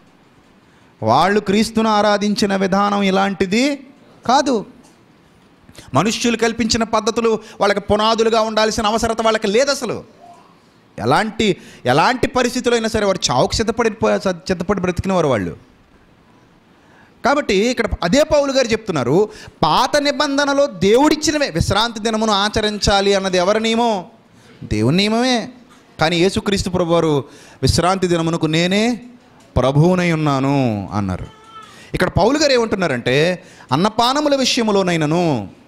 వాళ్ళు క్రీస్తును ఆరాధించిన విధానం ఇలాంటిది కాదు మనుష్యులు కల్పించిన పద్ధతులు వాళ్ళకి పునాదులుగా ఉండాల్సిన అవసరత వాళ్ళకి లేదు అసలు ఎలాంటి ఎలాంటి పరిస్థితులు అయినా సరే వారు చావుకు సిద్ధపడి సిద్ధపడి బ్రతికినవారు వాళ్ళు కాబట్టి ఇక్కడ అదే పౌలు గారు చెప్తున్నారు పాత నిబంధనలో దేవుడిచ్చినవే విశ్రాంతి దినమును ఆచరించాలి అన్నది ఎవరి నియమం దేవుని నియమమే కానీ యేసుక్రీస్తు ప్రభువారు విశ్రాంతి దినమునకు నేనే ప్రభువునై ఉన్నాను అన్నారు ఇక్కడ పౌలు గారు ఏమంటున్నారంటే అన్నపానముల విషయములోనైనను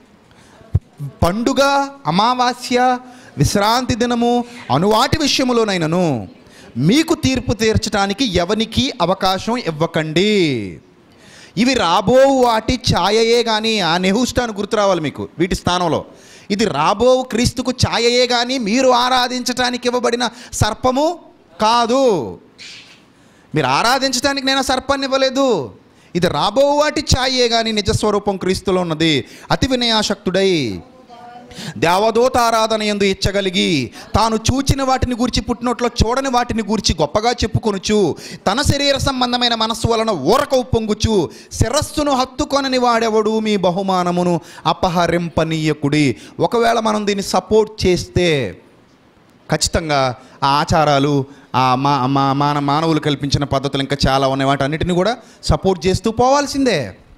పండుగ అమావాస్య విశ్రాంతి దినము అనువాటి విషయములోనైనను మీకు తీర్పు తీర్చడానికి ఎవనికి అవకాశం ఇవ్వకండి ఇవి రాబో వాటి ఛాయయే కానీ ఆ నెహుష్టాను గుర్తు రావాలి మీకు వీటి స్థానంలో ఇది రాబో క్రీస్తుకు ఛాయయే కానీ మీరు ఆరాధించటానికి ఇవ్వబడిన సర్పము కాదు మీరు ఆరాధించడానికి నేను ఆ సర్పాన్ని ఇవ్వలేదు ఇది రాబో వాటి ఛాయే కానీ నిజస్వరూపం క్రీస్తులో ఉన్నది అతి వినయాశక్తుడై దేవదూత ఆరాధన ఎందు ఇచ్చగలిగి తాను చూచిన వాటిని గూర్చి పుట్టినట్లో చూడని వాటిని గూర్చి గొప్పగా చెప్పుకొనుచు తన శరీర సంబంధమైన మనస్సు వలన ఊరక ఉప్పొంగుచు శిరస్సును హత్తుకొనని వాడెవడు మీ బహుమానమును అపహరింపనీయకుడి ఒకవేళ మనం దీన్ని సపోర్ట్ చేస్తే ఖచ్చితంగా ఆ ఆచారాలు ఆ మా మా మాన మానవులు కల్పించిన పద్ధతులు ఇంకా చాలా ఉన్నాయి వాటి అన్నిటిని కూడా సపోర్ట్ చేస్తూ పోవాల్సిందే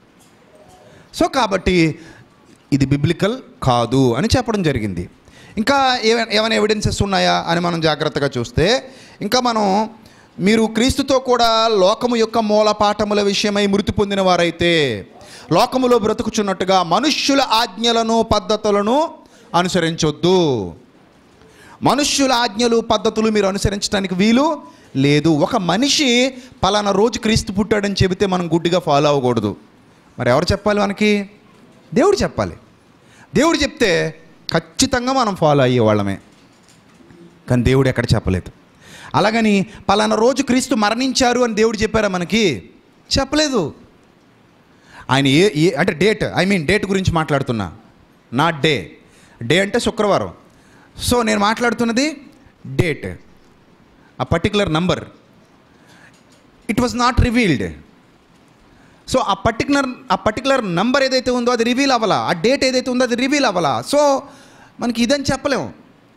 సో కాబట్టి ఇది బిబ్లికల్ కాదు అని చెప్పడం జరిగింది ఇంకా ఏమైనా ఏమైనా ఎవిడెన్సెస్ ఉన్నాయా అని మనం జాగ్రత్తగా చూస్తే ఇంకా మనం మీరు క్రీస్తుతో కూడా లోకము యొక్క మూల పాఠముల విషయమై మృతి పొందిన వారైతే లోకములో బ్రతుకుచున్నట్టుగా మనుష్యుల ఆజ్ఞలను పద్ధతులను అనుసరించొద్దు మనుష్యుల ఆజ్ఞలు పద్ధతులు మీరు అనుసరించడానికి వీలు లేదు ఒక మనిషి పలానా రోజు క్రీస్తు పుట్టాడని చెబితే మనం గుడ్డిగా ఫాలో అవ్వకూడదు మరి ఎవరు చెప్పాలి మనకి దేవుడు చెప్పాలి దేవుడు చెప్తే ఖచ్చితంగా మనం ఫాలో అయ్యేవాళ్ళమే కానీ దేవుడు ఎక్కడ చెప్పలేదు అలాగని పలానా రోజు క్రీస్తు మరణించారు అని దేవుడు చెప్పారా మనకి చెప్పలేదు ఆయన ఏ ఏ అంటే డేట్ ఐ మీన్ డేట్ గురించి మాట్లాడుతున్నా నాట్ డే డే అంటే శుక్రవారం సో నేను మాట్లాడుతున్నది డేట్ ఆ particular number it was not revealed so ఆ పర్టికులర్ ఆ పర్టికులర్ నంబర్ ఏదైతే ఉందో అది రివీల్ అవ్వాలా ఆ డేట్ ఏదైతే ఉందో అది రివీల్ అవ్వాలా సో మనకి ఇదని చెప్పలేము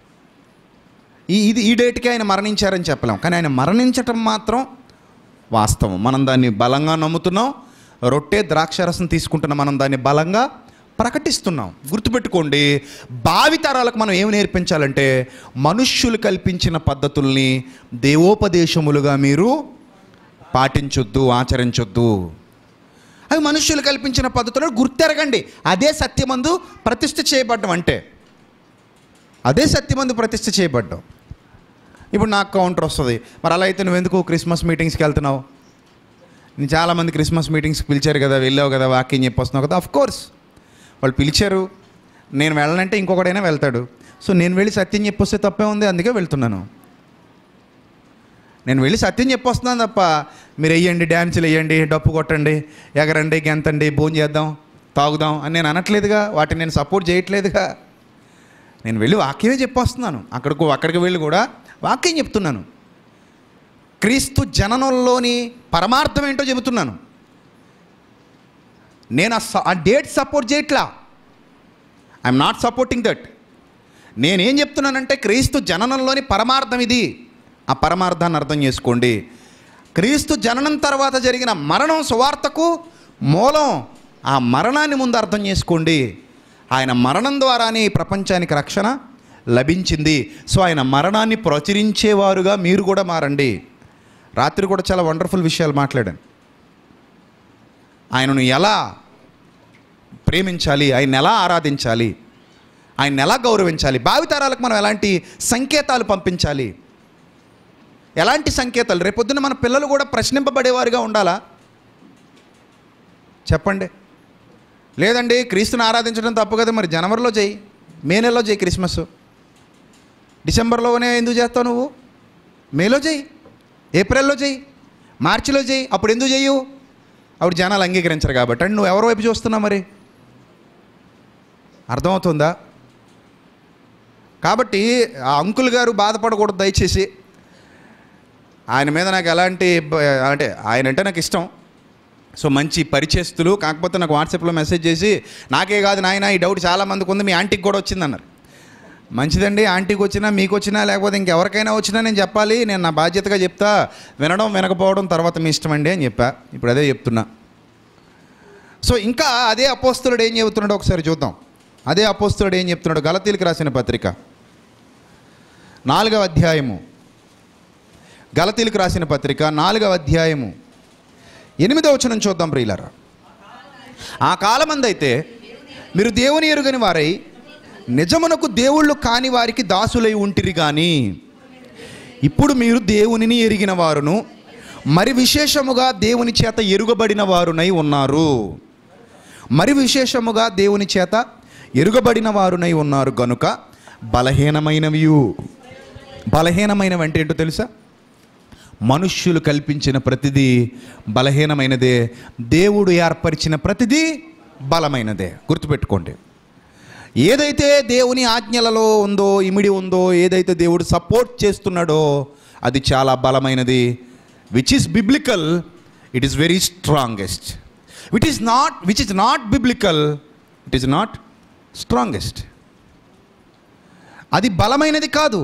ఈ ఇది ఈ డేట్కి ఆయన మరణించారని చెప్పలేం కానీ ఆయన మరణించటం మాత్రం వాస్తవం మనం దాన్ని బలంగా నమ్ముతున్నాం రొట్టె ద్రాక్షరసం తీసుకుంటున్న మనం దాన్ని బలంగా ప్రకటిస్తున్నాం గుర్తుపెట్టుకోండి భావితరాలకు మనం ఏమి నేర్పించాలంటే మనుష్యులు కల్పించిన పద్ధతుల్ని దేవోపదేశములుగా మీరు పాటించొద్దు ఆచరించొద్దు అవి మనుష్యులు కల్పించిన పద్ధతులను గుర్తెరగండి అదే సత్యమందు ప్రతిష్ఠ చేయబడ్డం అంటే అదే సత్యమందు ప్రతిష్ఠ చేయబడ్డం ఇప్పుడు నాకు కౌంటర్ వస్తుంది మరి అలా అయితే నువ్వు ఎందుకు క్రిస్మస్ మీటింగ్స్కి వెళ్తున్నావు నేను చాలామంది క్రిస్మస్ మీటింగ్స్కి పిలిచారు కదా వెళ్ళావు కదా వాక్యం చెప్పొస్తున్నావు కదా అఫ్ కోర్స్ వాళ్ళు పిలిచారు నేను వెళ్ళనంటే ఇంకొకడైనా వెళ్తాడు సో నేను వెళ్ళి సత్యం చెప్పొస్తే తప్పే ఉంది అందుకే వెళ్తున్నాను నేను వెళ్ళి సత్యం చెప్పొస్తున్నాను తప్ప మీరు వెయ్యండి డ్యాన్సులు వేయండి డప్పు కొట్టండి ఎగరండి గెంతండి భోజనం చేద్దాం తాగుదాం అని నేను అనట్లేదుగా వాటిని నేను సపోర్ట్ చేయట్లేదుగా నేను వెళ్ళి వాక్యమే చెప్పొస్తున్నాను అక్కడికి అక్కడికి వెళ్ళి కూడా వాక్యం చెప్తున్నాను క్రీస్తు జననంలోని పరమార్థం ఏంటో చెబుతున్నాను నేను ఆ స- ఆ డేట్ సపోర్ట్ చేయట్లా ఐఎమ్ నాట్ సపోర్టింగ్ దట్ నేనేం చెప్తున్నానంటే క్రీస్తు జననంలోని పరమార్థం ఇది ఆ పరమార్థాన్ని అర్థం చేసుకోండి క్రీస్తు జననం తర్వాత జరిగిన మరణం సువార్తకు మూలం ఆ మరణాన్ని ముందు అర్థం చేసుకోండి ఆయన మరణం ద్వారానే ఈ ప్రపంచానికి రక్షణ లభించింది సో ఆయన మరణాన్ని ప్రచురించేవారుగా మీరు కూడా మారండి రాత్రి కూడా చాలా వండర్ఫుల్ విషయాలు మాట్లాడాను ఆయనను ఎలా ప్రేమించాలి ఆయన ఎలా ఆరాధించాలి ఆయన ఎలా గౌరవించాలి భావితరాలకు మనం ఎలాంటి సంకేతాలు పంపించాలి ఎలాంటి సంకేతాలు రేపొద్దున మన పిల్లలు కూడా ప్రశ్నింపబడేవారుగా ఉండాలా చెప్పండి లేదండి క్రీస్తుని ఆరాధించడం తప్పు కదా మరి జనవరిలో చేయి మే నెలలో చేయి క్రిస్మస్ డిసెంబర్లోనే ఎందుకు చేస్తావు నువ్వు మేలో చేయి ఏప్రిల్లో చేయి మార్చిలో చేయి అప్పుడు ఎందుకు చేయు అప్పుడు జనాలు అంగీకరించరు కాబట్టి అండ్ నువ్వు ఎవరి వైపు చూస్తున్నావు మరి అర్థమవుతుందా కాబట్టి ఆ అంకుల్ గారు బాధపడకూడదు దయచేసి ఆయన మీద నాకు ఎలాంటి బ- అంటే ఆయన అంటే నాకు ఇష్టం సో మంచి పరిచయస్తులు కాకపోతే నాకు వాట్సాప్లో మెసేజ్ చేసి నాకే కాదు నాయన ఈ డౌట్ చాలా మందికి ఉంది మీ ఆంటీకి కూడా వచ్చిందన్నారు మంచిదండి ఆంటీకి వచ్చినా మీకు వచ్చినా లేకపోతే ఇంకెవరికైనా వచ్చినా నేను చెప్పాలి నేను నా బాధ్యతగా చెప్తా వినడం వినకపోవడం తర్వాత మీ ఇష్టం అండి అని చెప్పా ఇప్పుడు అదే చెప్తున్నా సో ఇంకా అదే అపోస్తులుడు ఏం చెబుతున్నాడో ఒకసారి చూద్దాం అదే అపోస్తులుడు ఏం చెప్తున్నాడు గలతీలకు రాసిన పత్రిక నాలుగవ అధ్యాయము గలతీలకు రాసిన పత్రిక నాలుగవ అధ్యాయము ఎనిమిదవ వచనం చూద్దాం ప్రియులారా ఆ కాలమందైతే మీరు దేవుని ఎరుగని వారై నిజమునకు దేవుళ్ళు కాని వారికి దాసులై ఉంటిరి కానీ ఇప్పుడు మీరు దేవునిని ఎరిగిన వారును మరి విశేషముగా దేవుని చేత ఎరుగబడిన వారునై ఉన్నారు మరి విశేషముగా దేవుని చేత ఎరుగబడిన వారునై ఉన్నారు గనుక బలహీనమైనవి బలహీనమైనవి అంటే ఏంటో తెలుసా మనుష్యులు కల్పించిన ప్రతిదీ బలహీనమైనదే దేవుడు ఏర్పరిచిన ప్రతిదీ బలమైనదే గుర్తుపెట్టుకోండి ఏదైతే దేవుని ఆజ్ఞలలో ఉందో ఇమిడి ఉందో ఏదైతే దేవుడు సపోర్ట్ చేస్తున్నాడో అది చాలా బలమైనది which is biblical it is very strongest which is not which is not biblical it is not strongest అది బలమైనది కాదు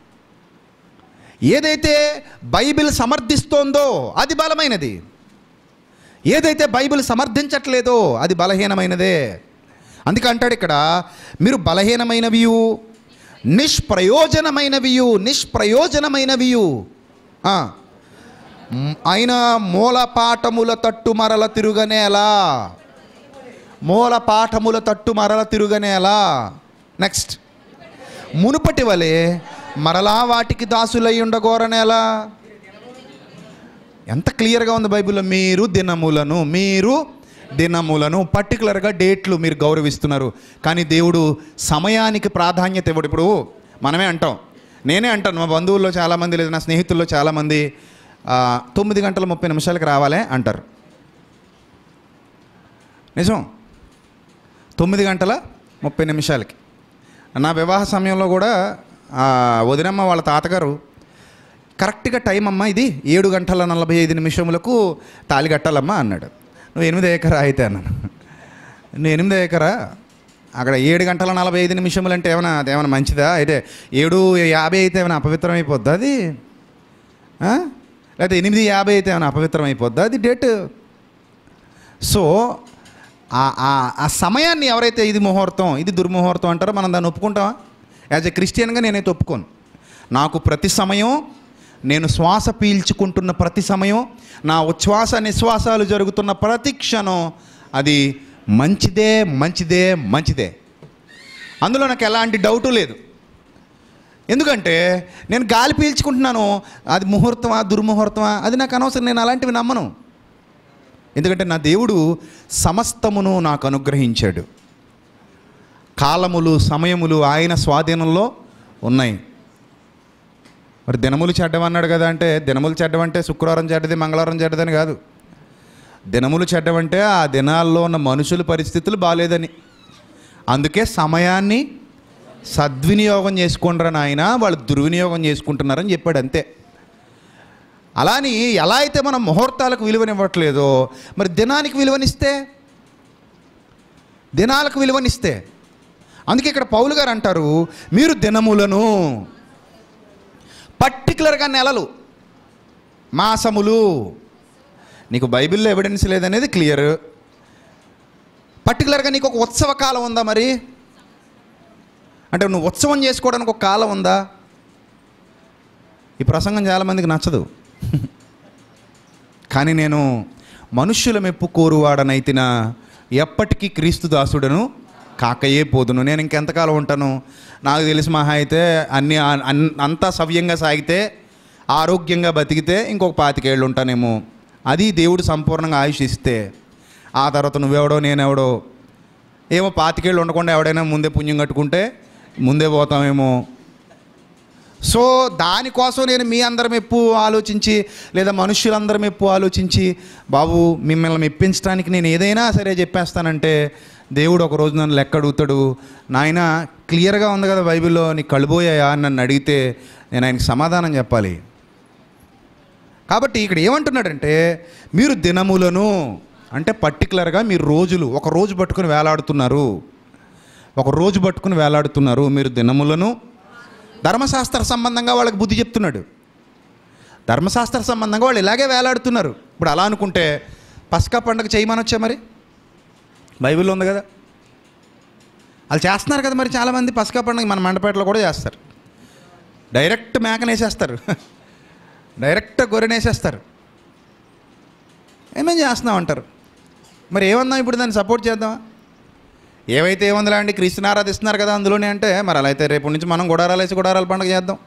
ఏదైతే బైబిల్ సమర్థిస్తోందో అది బలమైనది ఏదైతే బైబిల్ సమర్థించట్లేదో అది బలహీనమైనదే అందుకే అంటాడు ఇక్కడ మీరు బలహీనమైనవియు నిష్ప్రయోజనమైనవియు నిష్ప్రయోజనమైనవియు ఆ, మ్, ఆయన మూల పాఠముల తట్టు మరల తిరుగనేలా మూల పాఠముల తట్టు మరల తిరుగనేలా నెక్స్ట్ మునుపటి వలె మరలా వాటికి దాసులై ఉండగోరనేలా ఎంత క్లియర్గా ఉంది బైబిల్లో మీరు దినములను మీరు దినములను పర్టికులర్గా డేట్లు మీరు గౌరవిస్తున్నారు కానీ దేవుడు సమయానికి ప్రాధాన్యత ఇవ్వడు ఇప్పుడు మనమే అంటాం నేనే అంటాను మా బంధువుల్లో చాలామంది లేదా నా స్నేహితుల్లో చాలామంది ఆ, తొమ్మిది గంటల ముప్పై నిమిషాలకి రావాలే అంటారు నిజం తొమ్మిది గంటల ముప్పై నిమిషాలకి నా వివాహ సమయంలో కూడా ఆ, వదినమ్మ వాళ్ళ తాతగారు కరెక్ట్గా టైం అమ్మా ఇది ఏడు గంటల నలభై ఐదు నిమిషములకు తాళి కట్టాలమ్మా అన్నాడు నువ్వు ఎనిమిది ఏకరా అయితే అన్నాను నువ్వు ఎనిమిది ఏకరా అక్కడ ఏడు గంటల నలభై ఐదు నిమిషములు అంటే ఏమైనా అదేమైనా మంచిదా అయితే ఏడు యాభై అయితే ఏమైనా అపవిత్రం అయిపోద్దా అది ఆ? లేకపోతే ఎనిమిది యాభై అయితే ఏమైనా అపవిత్రం అయిపోద్దా అది డేట్ సో ఆ- ఆ- ఆ సమయాన్ని ఎవరైతే ఇది ముహూర్తం ఇది దుర్ముహూర్తం అంటారో మనం దాన్ని ఒప్పుకుంటామా యాజ్ ఎ క్రిస్టియన్గా నేనైతే ఒప్పుకోను నాకు ప్రతి సమయం నేను శ్వాస పీల్చుకుంటున్న ప్రతి సమయం నా ఉచ్ఛ్వాస నిశ్వాసాలు జరుగుతున్న ప్రతి క్షణం అది మంచిదే మంచిదే మంచిదే అందులో నాకు ఎలాంటి డౌటు లేదు ఎందుకంటే నేను గాలి పీల్చుకుంటున్నాను అది ముహూర్తమా దుర్ముహూర్తమా అది నాకు అనవసరం నేను అలాంటివి నమ్మను ఎందుకంటే నా దేవుడు సమస్తమును నాకు అనుగ్రహించాడు కాలములు సమయములు ఆయన స్వాధీనంలో ఉన్నాయి మరి దినములు చెడ్డమన్నాడు కదా అంటే దినములు చెడ్డమంటే శుక్రవారం చెడ్డది మంగళవారం చెడ్డదని కాదు దినములు చెడ్డమంటే ఆ దినాల్లో ఉన్న మనుషుల పరిస్థితులు బాగాలేదని అందుకే సమయాన్ని సద్వినియోగం చేసుకుంటారు నాయన వాళ్ళు దుర్వినియోగం చేసుకుంటున్నారని చెప్పాడు అంతే అలాని ఎలా అయితే మనం ముహూర్తాలకు విలువనివ్వట్లేదో మరి దినానికి విలువనిస్తే దినాలకు విలువనిస్తే అందుకే ఇక్కడ పౌలు గారు అంటారు మీరు దినములను పర్టికులర్గా నెలలు మాసములు నీకు బైబిల్లో ఎవిడెన్స్ లేదనేది క్లియర్ పర్టికులర్గా నీకు ఒక ఉత్సవ కాలం ఉందా మరి అంటే నువ్వు ఉత్సవం చేసుకోవడానికి ఒక కాలం ఉందా ఈ ప్రసంగం చాలామందికి నచ్చదు కానీ నేను మనుష్యుల మెప్పు కోరువాడనైతిన ఎప్పటికీ క్రీస్తు దాసుడను కాకయే పోదును నేను ఇంకెంతకాలం ఉంటాను నాకు తెలిసి మహా అయితే అన్ని అన్- అంతా సవ్యంగా సాగితే ఆరోగ్యంగా బతికితే ఇంకొక పాతికేళ్ళు ఉంటానేమో అది దేవుడు సంపూర్ణంగా ఆయుష్ ఇస్తే ఆ తర్వాత నువ్వెవడో నేనెవడో ఏమో పాతికేళ్ళు ఉండకుండా ఎవడైనా ముందే పుణ్యం కట్టుకుంటే ముందే పోతామేమో సో దానికోసం నేను మీ అందరం ఎప్పు ఆలోచించి లేదా మనుష్యులందరం ఎప్పు ఆలోచించి బాబు మిమ్మల్ని మెప్పించడానికి నేను ఏదైనా సరే చెప్పేస్తానంటే దేవుడు ఒక రోజు నన్ను లెక్క అడుగుతాడు నాయన క్లియర్గా ఉంది కదా బైబిల్లో నీకు కళ్ళుపోయాయా అని నన్ను అడిగితే నేను ఆయనకి సమాధానం చెప్పాలి కాబట్టి ఇక్కడ ఏమంటున్నాడంటే మీరు దినములను అంటే పర్టికులర్గా మీరు రోజులు ఒక రోజు పట్టుకుని వేలాడుతున్నారు ఒక రోజు పట్టుకుని వేలాడుతున్నారు మీరు దినములను ధర్మశాస్త్ర సంబంధంగా వాళ్ళకి బుద్ధి చెప్తున్నాడు ధర్మశాస్త్ర సంబంధంగా వాళ్ళు ఇలాగే వేలాడుతున్నారు ఇప్పుడు అలా అనుకుంటే పసకా పండుగ చేయమనొచ్చా మరి బైబిల్లో ఉంది కదా వాళ్ళు చేస్తున్నారు కదా మరి చాలామంది పసకా పండుగ మన మండపేటలో కూడా చేస్తారు డైరెక్ట్ మేకనేసేస్తారు డైరెక్ట్ గొర్రెనేసేస్తారు ఏమేం చేస్తున్నాం అంటారు మరి ఏమన్నా ఇప్పుడు దాన్ని సపోర్ట్ చేద్దామా ఏవైతే ఏముందిలా అండి క్రీస్తుని ఆరాధిస్తున్నారు కదా అందులోనే అంటే మరి అలా అయితే రేపు నుంచి మనం గుడారాలు వేసి గుడారాల పండుగ చేద్దాం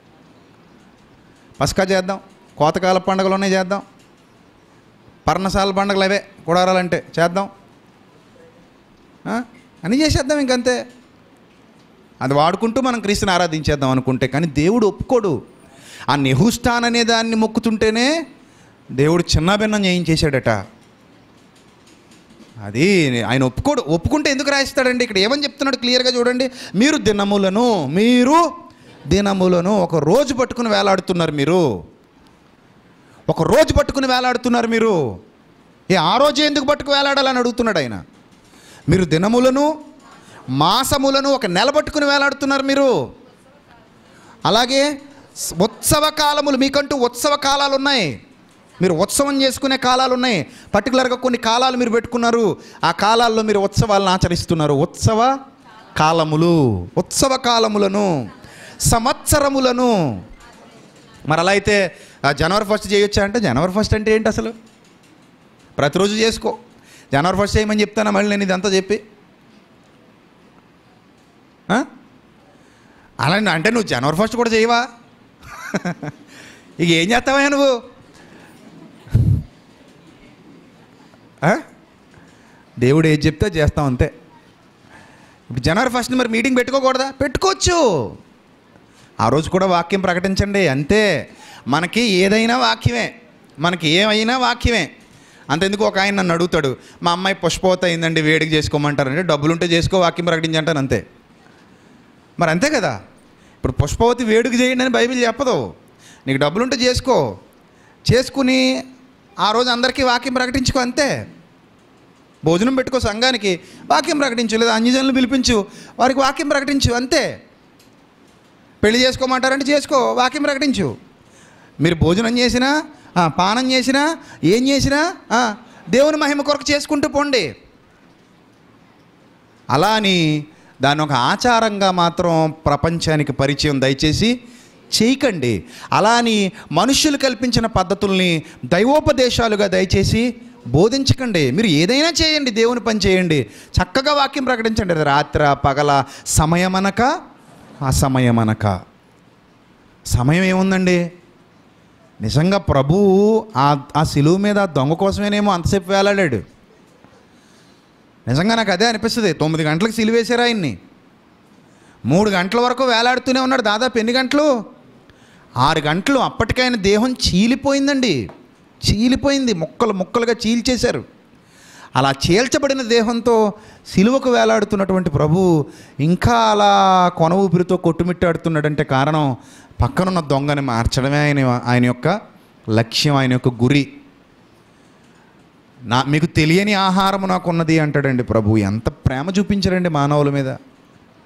పసకా చేద్దాం కోతకాల పండుగలోనే చేద్దాం పర్ణశాల పండుగలు అవే గుడారాలు అంటే చేద్దాం ఆ? అన్నీ చేసేద్దాం ఇంకంతే అది వాడుకుంటూ మనం క్రీస్తుని ఆరాధించేద్దాం అనుకుంటే కానీ దేవుడు ఒప్పుకోడు ఆ నెహుస్థాన్ అనే దాన్ని మొక్కుతుంటేనే దేవుడు చిన్నాభిన్నం చేయించేశాడట అది ఆయన ఒప్పుకోడు ఒప్పుకుంటే ఎందుకు రాయిస్తాడండి ఇక్కడ ఏమని చెప్తున్నాడు క్లియర్గా చూడండి మీరు దినములను మీరు దినములను ఒక రోజు పట్టుకుని వేలాడుతున్నారు మీరు ఒక రోజు పట్టుకుని వేలాడుతున్నారు మీరు ఏ ఆ రోజు ఎందుకు పట్టుకు వేలాడాలని అడుగుతున్నాడు ఆయన మీరు దినములను మాసములను ఒక నెల పట్టుకుని వేలాడుతున్నారు మీరు అలాగే స్- ఉత్సవ కాలములు మీకంటూ ఉత్సవ కాలాలు ఉన్నాయి మీరు ఉత్సవం చేసుకునే కాలాలు ఉన్నాయి పర్టికులర్గా కొన్ని కాలాలు మీరు పెట్టుకున్నారు ఆ కాలాల్లో మీరు ఉత్సవాలను ఆచరిస్తున్నారు ఉత్సవ కాలములు ఉత్సవ కాలములను సంవత్సరములను మరి అలా అయితే ఆ జనవరి ఫస్ట్ చేయొచ్చా అంటే జనవరి ఫస్ట్ అంటే ఏంటి అసలు ప్రతిరోజు చేసుకో జనవరి ఫస్ట్ చేయమని చెప్తానా మళ్ళీ నేను ఇదంతా చెప్పి ఆ? అలా అంటే నువ్వు జనవరి ఫస్ట్ కూడా చేయవా ఇక ఏం చేస్తావా నువ్వు ఆ? దేవుడు ఏది చెప్తే అది చేస్తాం అంతే ఇప్పుడు జనవరి ఫస్ట్ మరి మీటింగ్ పెట్టుకోకూడదా పెట్టుకోవచ్చు ఆ రోజు కూడా వాక్యం ప్రకటించండి అంతే మనకి ఏదైనా వాక్యమే మనకి ఏమైనా వాక్యమే అంతెందుకు ఒక ఆయన నన్ను అడుగుతాడు మా అమ్మాయి పుష్పవత అయిందండి వేడికి చేసుకోమంటారంటే డబ్బులు ఉంటే చేసుకో వాక్యం ప్రకటించంటాను అంతే మరి అంతే కదా ఇప్పుడు పుష్పవతి వేడుక చేయండి అని బైబిల్ చెప్పదు నీకు డబ్బులుంటే చేసుకో చేసుకుని ఆ రోజు అందరికీ వాక్యం ప్రకటించుకో అంతే భోజనం పెట్టుకో సంఘానికి వాక్యం ప్రకటించు లేదా అన్యజనులు పిలిపించు వారికి వాక్యం ప్రకటించు అంతే పెళ్లి చేసుకోమంటారంటే చేసుకో వాక్యం ప్రకటించు మీరు భోజనం చేసినా ఆ, పానం చేసినా ఏం చేసినా ఆ, దేవుని మహిమ కొరకు చేసుకుంటూ పోండి అలా అని దాన్ని ఒక ఆచారంగా మాత్రం ప్రపంచానికి పరిచయం దయచేసి చేయకండి అలా అని మనుష్యులు కల్పించిన పద్ధతుల్ని దైవోపదేశాలుగా దయచేసి బోధించకండి మీరు ఏదైనా చేయండి దేవుని పని చేయండి చక్కగా వాక్యం ప్రకటించండి అది రాత్ర పగల సమయమనక అసమయమనక సమయం ఏముందండి నిజంగా ప్రభువు ఆ ఆ సిలువు మీద ఆ దొంగ కోసమేనేమో అంతసేపు వేలాడాడు నిజంగా నాకు అదే అనిపిస్తుంది తొమ్మిది గంటలకు సిలివేశారు ఆయన్ని మూడు గంటల వరకు వేలాడుతూనే ఉన్నాడు దాదాపు ఎన్ని గంటలు ఆరు గంటలు అప్పటికైన దేహం చీలిపోయిందండి చీలిపోయింది ముక్కలు ముక్కలుగా చీల్చేశారు అలా చీల్చబడిన దేహంతో సిలువకు వేలాడుతున్నటువంటి ప్రభు ఇంకా అలా కొన ఊపిరితో కొట్టుమిట్టాడుతున్నాడంటే కారణం పక్కనున్న దొంగని మార్చడమే ఆయన ఆయన యొక్క లక్ష్యం ఆయన యొక్క గురి నా మీకు తెలియని ఆహారము నాకు ఉన్నది అంటాడండి ప్రభు ఎంత ప్రేమ చూపించారండి మానవుల మీద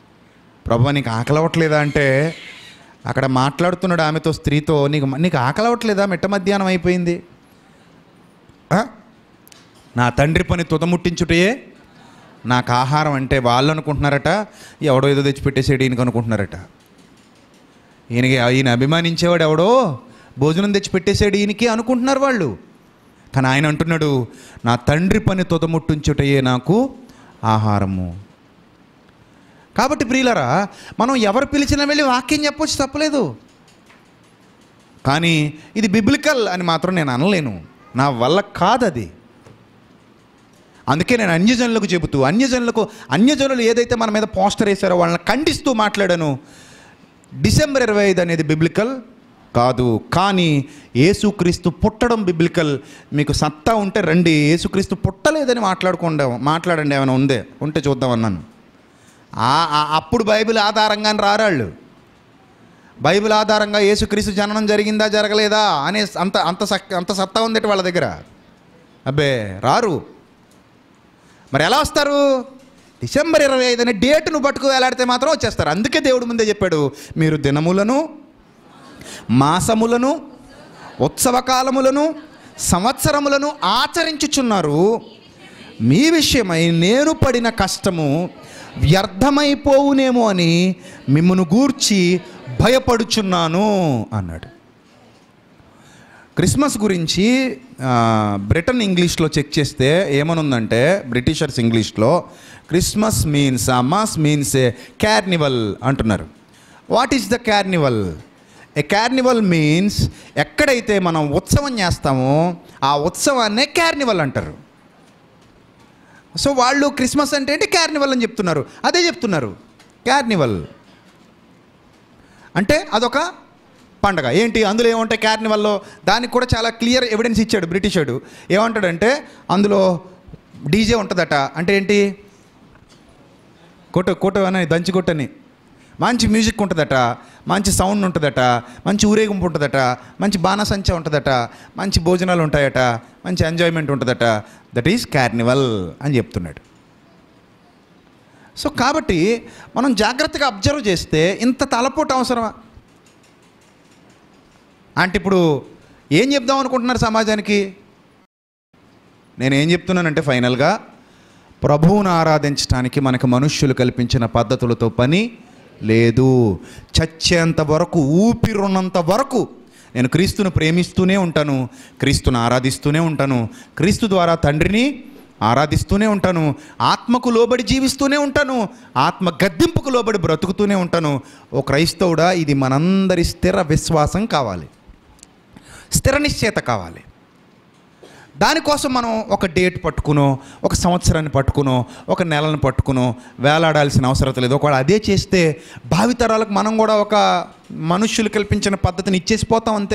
ప్రభు నీకు ఆకలి అవ్వట్లేదా అంటే అక్కడ మాట్లాడుతున్నాడు ఆమెతో స్త్రీతో నీకు నీకు ఆకలి అవ్వట్లేదా మిట్ట మధ్యాహ్నం అయిపోయింది ఆ? నా తండ్రి పని తుదముట్టించుటయే నాకు ఆహారం అంటే వాళ్ళు అనుకుంటున్నారట ఎవడో ఏదో తెచ్చిపెట్టేసాడు ఈయనకు అనుకుంటున్నారట ఈయనకి ఈయన అభిమానించేవాడు ఎవడో భోజనం తెచ్చి పెట్టేసాడు ఈయనకి అనుకుంటున్నారు వాళ్ళు కానీ ఆయన అంటున్నాడు నా తండ్రి పని తుదముట్టించుటయే నాకు ఆహారము కాబట్టి ప్రియులరా మనం ఎవరు పిలిచినా వెళ్ళి వాక్యం చెప్పొచ్చు తప్పలేదు కానీ ఇది బిబ్లికల్ అని మాత్రం నేను అనలేను నా వల్ల కాదు అది అందుకే నేను అన్యజనులకు చెబుతూ అన్యజనులకు అన్యజనులు ఏదైతే మన మీద పోస్టర్ వేశారో వాళ్ళని ఖండిస్తూ మాట్లాడాను డిసెంబర్ ఇరవై ఐదు అనేది బిబ్లికల్ కాదు కానీ యేసుక్రీస్తు పుట్టడం బిబ్లికల్ మీకు సత్తా ఉంటే రండి యేసుక్రీస్తు పుట్టలేదని మాట్లాడుకుండా మాట్లాడండి ఏమైనా ఉందే ఉంటే చూద్దాం అన్నాను ఆ- ఆ- అప్పుడు బైబిల్ ఆధారంగానే రారాళ్ళు బైబిల్ ఆధారంగా యేసుక్రీస్తు జననం జరిగిందా జరగలేదా అనే అంత అంత సక్ అంత సత్తా ఉందట వాళ్ళ దగ్గర అబ్బే రారు మరి ఎలా వస్తారు డిసెంబర్ ఇరవై ఐదు అనే డేట్ను పట్టుకు వేలాడితే మాత్రం వచ్చేస్తారు అందుకే దేవుడు ముందే చెప్పాడు మీరు దినములను మాసములను ఉత్సవ కాలములను సంవత్సరములను ఆచరించుచున్నారు మీ విషయమై నేను పడిన కష్టము వ్యర్థమైపోవునేమో అని మిమ్మను గూర్చి భయపడుచున్నాను అన్నాడు క్రిస్మస్ గురించి ఆ, బ్రిటన్ ఇంగ్లీష్లో చెక్ చేస్తే ఏమనుందంటే బ్రిటిషర్స్ ఇంగ్లీష్లో Christmas means a mass means a carnival అంటున్నారు what is the carnival a carnival means ఎక్కడైతే మనం ఉత్సవం చేస్తామో ఆ ఉత్సవాన్నే క్యార్నివల్ అంటారు సో వాళ్ళు క్రిస్మస్ అంటే ఏంటి క్యార్నివల్ అని చెప్తున్నారు అదే చెప్తున్నారు క్యార్నివల్ అంటే అదొక పండగ ఏంటి అందులో ఏముంటాయి కార్నివల్లో దానికి కూడా చాలా క్లియర్ ఎవిడెన్స్ ఇచ్చాడు బ్రిటిషాడు ఏమంటాడంటే అందులో డీజే ఉంటుందట అంటే ఏంటి కొట్టు కొట్టు అని దంచి కొట్టని మంచి మ్యూజిక్ ఉంటుందట మంచి సౌండ్ ఉంటుందట మంచి ఊరేగింపు ఉంటుందట మంచి బాణసంచ ఉంటుందట మంచి భోజనాలు ఉంటాయట మంచి ఎంజాయ్మెంట్ ఉంటుందట దట్ ఈస్ కార్నివల్ అని చెప్తున్నాడు సో కాబట్టి మనం జాగ్రత్తగా అబ్జర్వ్ చేస్తే ఇంత తలపోటు అవసరమా అంటే ఇప్పుడు ఏం చెప్దాం అనుకుంటున్నారు సమాజానికి నేను ఏం చెప్తున్నానంటే ఫైనల్గా ప్రభువును ఆరాధించడానికి మనకు మనుష్యులు కల్పించిన పద్ధతులతో పని లేదు చచ్చేంత వరకు ఊపిరున్నంత వరకు నేను క్రీస్తును ప్రేమిస్తూనే ఉంటాను క్రీస్తును ఆరాధిస్తూనే ఉంటాను క్రీస్తు ద్వారా తండ్రిని ఆరాధిస్తూనే ఉంటాను ఆత్మకు లోబడి జీవిస్తూనే ఉంటాను ఆత్మ గద్దింపుకు లోబడి బ్రతుకుతూనే ఉంటాను ఓ క్రైస్తవుడా ఇది మనందరి స్థిర విశ్వాసం కావాలి స్థిర నిశ్చయత కావాలి దానికోసం మనం ఒక డేట్ పట్టుకునో ఒక సంవత్సరాన్ని పట్టుకునో ఒక నెలను పట్టుకునో వేలాడాల్సిన అవసరం లేదు ఒకవేళ అదే చేస్తే భావితరాలకు మనం కూడా ఒక మనుష్యులు కల్పించిన పద్ధతిని ఇచ్చేసిపోతాం అంతే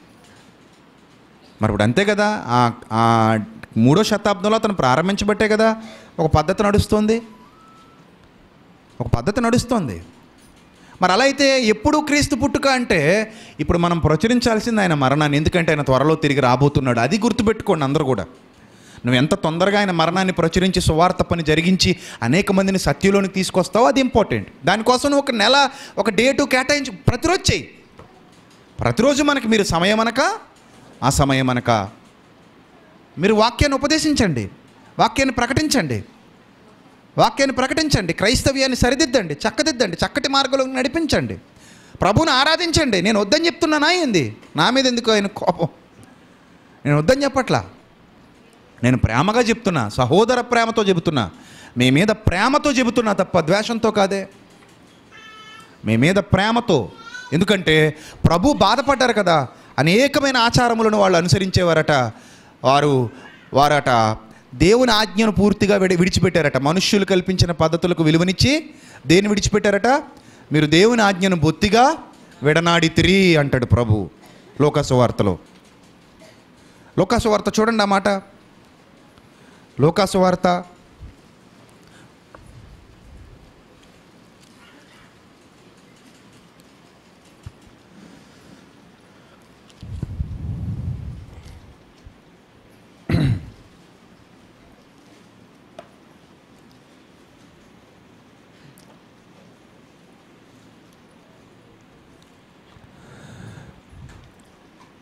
మరి ఇప్పుడు అంతే కదా ఆ- ఆ మూడో శతాబ్దంలో అతను ప్రారంభించబట్టే కదా ఒక పద్ధతి నడుస్తుంది ఒక పద్ధతి నడుస్తుంది మరి అలా అయితే ఎప్పుడు క్రీస్తు పుట్టుక అంటే ఇప్పుడు మనం ప్రచురించాల్సింది ఆయన మరణాన్ని ఎందుకంటే ఆయన త్వరలో తిరిగి రాబోతున్నాడు అది గుర్తుపెట్టుకోండి అందరూ కూడా నువ్వు ఎంత తొందరగా ఆయన మరణాన్ని ప్రచురించి సువార్త పని జరిగించి అనేక మందిని సత్యంలోనికి తీసుకొస్తావో అది ఇంపార్టెంట్ దానికోసం నువ్వు ఒక నెల ఒక డేటు కేటాయించి ప్రతిరోజు చెయ్యి ప్రతిరోజు మనకి మీరు సమయం అనక ఆ సమయం అనక మీరు వాక్యాన్ని ఉపదేశించండి వాక్యాన్ని ప్రకటించండి వాక్యాన్ని ప్రకటించండి క్రైస్తవ్యాన్ని సరిదిద్దండి చక్కదిద్దండి చక్కటి మార్గంలో నడిపించండి ప్రభువుని ఆరాధించండి నేను వద్దని చెప్తున్నానా ఏంది నా మీద ఎందుకు ఆయన కోపం నేను వద్దని చెప్పట్లా నేను ప్రేమగా చెప్తున్నా సహోదర ప్రేమతో చెబుతున్నా మీ మీద ప్రేమతో చెబుతున్నా తప్ప ద్వేషంతో కాదే మీ మీద ప్రేమతో ఎందుకంటే ప్రభు బాధపడ్డారు కదా అనేకమైన ఆచారములను వాళ్ళు అనుసరించేవారట వారు వారట దేవుని ఆజ్ఞను పూర్తిగా విడి విడిచిపెట్టారట మనుష్యులు కల్పించిన పద్ధతులకు విలువనిచ్చి దేన్ని విడిచిపెట్టారట మీరు దేవుని ఆజ్ఞను బొత్తిగా విడనాడితిరి అంటాడు ప్రభు లోకాసు వార్తలో లోకాసు వార్త చూడండి ఆ మాట లోకాసు వార్త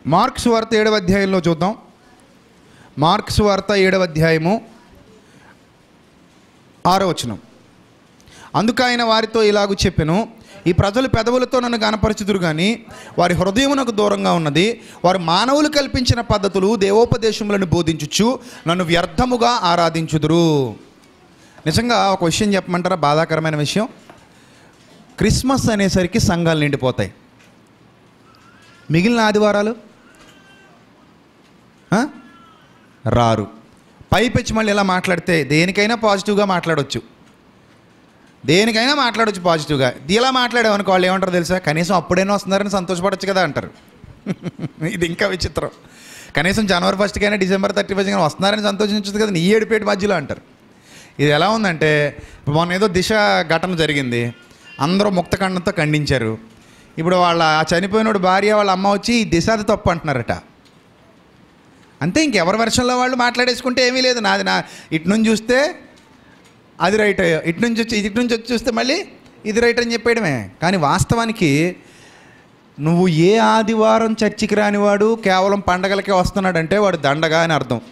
మార్క్స్ వార్త ఏడవ అధ్యాయంలో చూద్దాం మార్క్స్ వార్త ఏడవ అధ్యాయము ఆరో వచనం అందుకు ఆయన వారితో ఇలాగూ చెప్పెను ఈ ప్రజలు పెదవులతో నన్ను గనపరచుదురు కానీ వారి హృదయమునకు దూరంగా ఉన్నది వారు మానవులు కల్పించిన పద్ధతులు దేవోపదేశములను బోధించుచు నన్ను వ్యర్థముగా ఆరాధించుదురు నిజంగా ఒక విషయం చెప్పమంటారా బాధాకరమైన విషయం క్రిస్మస్ అనేసరికి సంఘాలు నిండిపోతాయి మిగిలిన ఆదివారాలు ఆ? రారు పైపెచ్చి మళ్ళీ ఇలా మాట్లాడితే దేనికైనా పాజిటివ్గా మాట్లాడవచ్చు దేనికైనా మాట్లాడొచ్చు పాజిటివ్గా ఇలా మాట్లాడామనుకో వాళ్ళు ఏమంటారు తెలుసా కనీసం అప్పుడైనా వస్తున్నారని సంతోషపడొచ్చు కదా అంటారు ఇది ఇంకా విచిత్రం కనీసం జనవరి ఫస్ట్కైనా డిసెంబర్ థర్టీ ఫస్ట్ కానీ వస్తున్నారని సంతోషించదు కదా నీ ఏడుపేట మధ్యలో అంటారు ఇది ఎలా ఉందంటే ఇప్పుడు మొన్న ఏదో దిశ ఘటన జరిగింది అందరూ ముక్తఖండంతో ఖండించారు ఇప్పుడు వాళ్ళ ఆ చనిపోయినోడు భార్య వాళ్ళ అమ్మ వచ్చి ఈ దిశ అది తప్పు అంటున్నారట అంతే ఇంకెవరి వర్షంలో వాళ్ళు మాట్లాడేసుకుంటే ఏమీ లేదు నాది నా ఇటు నుంచి చూస్తే అది రైట్ ఇటు నుంచి వచ్చి ఇటు నుంచి వచ్చి చూస్తే మళ్ళీ ఇది రైట్ అని చెప్పేయడమే కానీ వాస్తవానికి నువ్వు ఏ ఆదివారం చర్చికి రానివాడు కేవలం పండగలకే వస్తున్నాడంటే వాడు దండగా అని అర్థం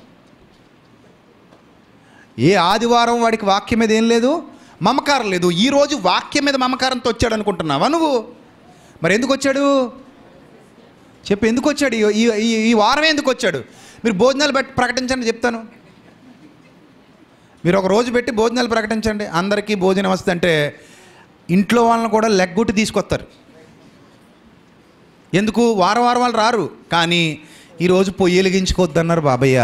ఏ ఆదివారం వాడికి వాక్యం మీద ఏం లేదు మమకారం లేదు ఈరోజు వాక్యం మీద మమకారంతో వచ్చాడు అనుకుంటున్నావా నువ్వు మరి ఎందుకు వచ్చాడు చెప్పు ఎందుకు వచ్చాడు ఈ- ఈ ఈ- ఈ వారమే ఎందుకు వచ్చాడు మీరు భోజనాలు పెట్టి ప్రకటించండి చెప్తాను మీరు ఒక రోజు పెట్టి భోజనాలు ప్రకటించండి అందరికీ భోజనం వస్తుందంటే ఇంట్లో వాళ్ళని కూడా లెగ్గొట్టి తీసుకొస్తారు ఎందుకు వారం వారం వాళ్ళు రారు కానీ ఈరోజు పొయ్యి వెలిగించుకోవద్దన్నారు బాబయ్య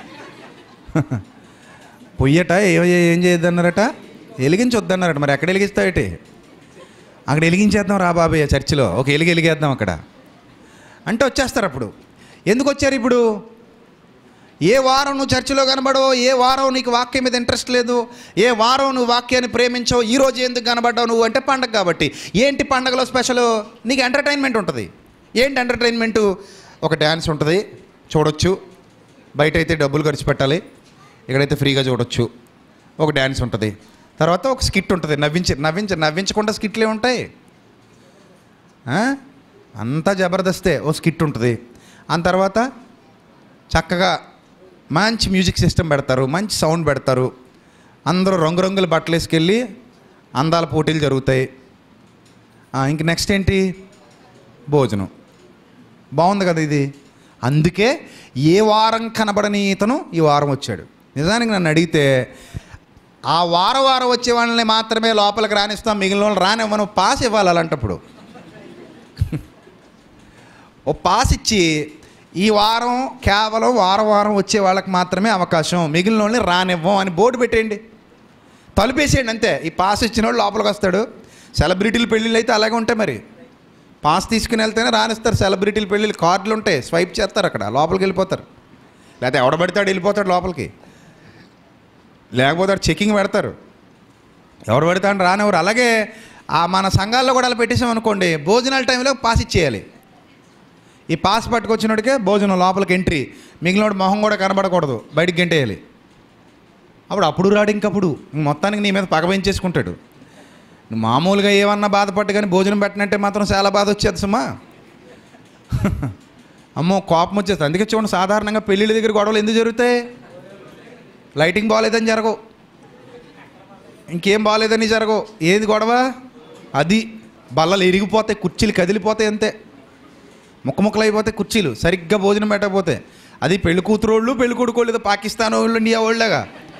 పొయ్యట ఏ- ఏ- ఏం చేయొద్దన్నారట వెలిగించొద్దన్నారట మరి ఎక్కడ వెలిగిస్తావేటి అక్కడ వెలిగించేద్దాం రా బాబయ్య చర్చిలో ఒక ఎలిగి వెలిగేద్దాం అక్కడ అంటే వచ్చేస్తారు అప్పుడు ఎందుకు వచ్చారు ఇప్పుడు ఏ వారం నువ్వు చర్చిలో కనబడవో ఏ వారం నీకు వాక్యం మీద ఇంట్రెస్ట్ లేదు ఏ వారం నువ్వు వాక్యాన్ని ప్రేమించవు ఈ రోజు ఎందుకు కనబడ్డావు నువ్వు అంటే పండగ కాబట్టి ఏంటి పండగలో స్పెషల్ నీకు ఎంటర్టైన్మెంట్ ఉంటుంది ఏంటి ఎంటర్టైన్మెంట్ ఒక డ్యాన్స్ ఉంటుంది చూడొచ్చు బయట అయితే డబ్బులు ఖర్చు పెట్టాలి ఇక్కడైతే ఫ్రీగా చూడొచ్చు ఒక డ్యాన్స్ ఉంటుంది తర్వాత ఒక స్కిట్ ఉంటుంది నవ్వించి నవ్వించి నవ్వించకుండా స్కిట్లే ఉంటాయి ఆ? అంతా జబర్దస్తే ఓ స్కిట్ ఉంటుంది ఆ తర్వాత చక్కగా మంచి మ్యూజిక్ సిస్టమ్ పెడతారు మంచి సౌండ్ పెడతారు అందరూ రంగురంగుల బట్టలు వేసుకెళ్ళి అందాల పోటీలు జరుగుతాయి ఆ, ఇంక నెక్స్ట్ ఏంటి భోజనం బాగుంది కదా ఇది అందుకే ఏ వారం కనబడని ఇతను ఈ వారం వచ్చాడు నిజానికి నన్ను అడిగితే ఆ వారం వారం వచ్చే వాళ్ళని మాత్రమే లోపలికి రానిస్తాం మిగిలిన వాళ్ళు రానివ్వను పాస్ ఇవ్వాలి అలాంటప్పుడు ఓ పాస్ ఇచ్చి ఈ వారం కేవలం వారం వారం వచ్చే వాళ్ళకి మాత్రమే అవకాశం మిగిలిన వాళ్ళని రానివ్వం అని బోర్డు పెట్టేయండి తలుపేసేయండి అంతే ఈ పాస్ ఇచ్చిన వాడు లోపలికి వస్తాడు సెలబ్రిటీల పెళ్ళిళ్ళు అయితే అలాగే ఉంటాయి మరి పాస్ తీసుకుని వెళ్తేనే రానిస్తారు సెలబ్రిటీల పెళ్ళిళ్ళు కార్డులు ఉంటాయి స్వైప్ చేస్తారు అక్కడ లోపలికి వెళ్ళిపోతారు లేకపోతే ఎవడ పడితాడు వెళ్ళిపోతాడు లోపలికి లేకపోతే వాడు చెకింగ్ పెడతారు ఎవరు పెడతాడు రానివ్వరు అలాగే ఆ మన సంఘాల్లో కూడా అలా పెట్టేసాం అనుకోండి భోజనాల టైంలో పాస్ ఇచ్చేయాలి ఈ పాస్ పట్టుకొచ్చినోడికే భోజనం లోపలికి ఎంట్రీ మిగిలినోడు మొహం కూడా కనబడకూడదు బయటికి గెంటేయాలి అప్పుడు అప్పుడు రాడు ఇంకప్పుడు మొత్తానికి నీ మీద పగ పెంచేసుకుంటాడు నువ్వు మామూలుగా ఏమన్నా బాధపట్టు కానీ భోజనం పెట్టినట్టే మాత్రం చాలా బాధ వచ్చేది సుమా అమ్మో కోపం వచ్చేస్తుంది అందుకే చూడండి సాధారణంగా పెళ్ళిళ్ళ దగ్గర గొడవలు ఎందుకు జరుగుతాయి లైటింగ్ బాగాలేదని జరగవు ఇంకేం బాగాలేదని జరగవు ఏది గొడవ అది బల్లలు ఇరిగిపోతాయి కుర్చీలు కదిలిపోతాయి అంతే ముక్క ముక్కలు అయిపోతాయి కుర్చీలు సరిగ్గా భోజనం పెట్టకపోతే అది పెళ్లి కూతురోళ్ళు పెళ్లి కొడుకోళ్ళు ఏదో పాకిస్తాన్ వాళ్ళు ఇండియా వాళ్ళగా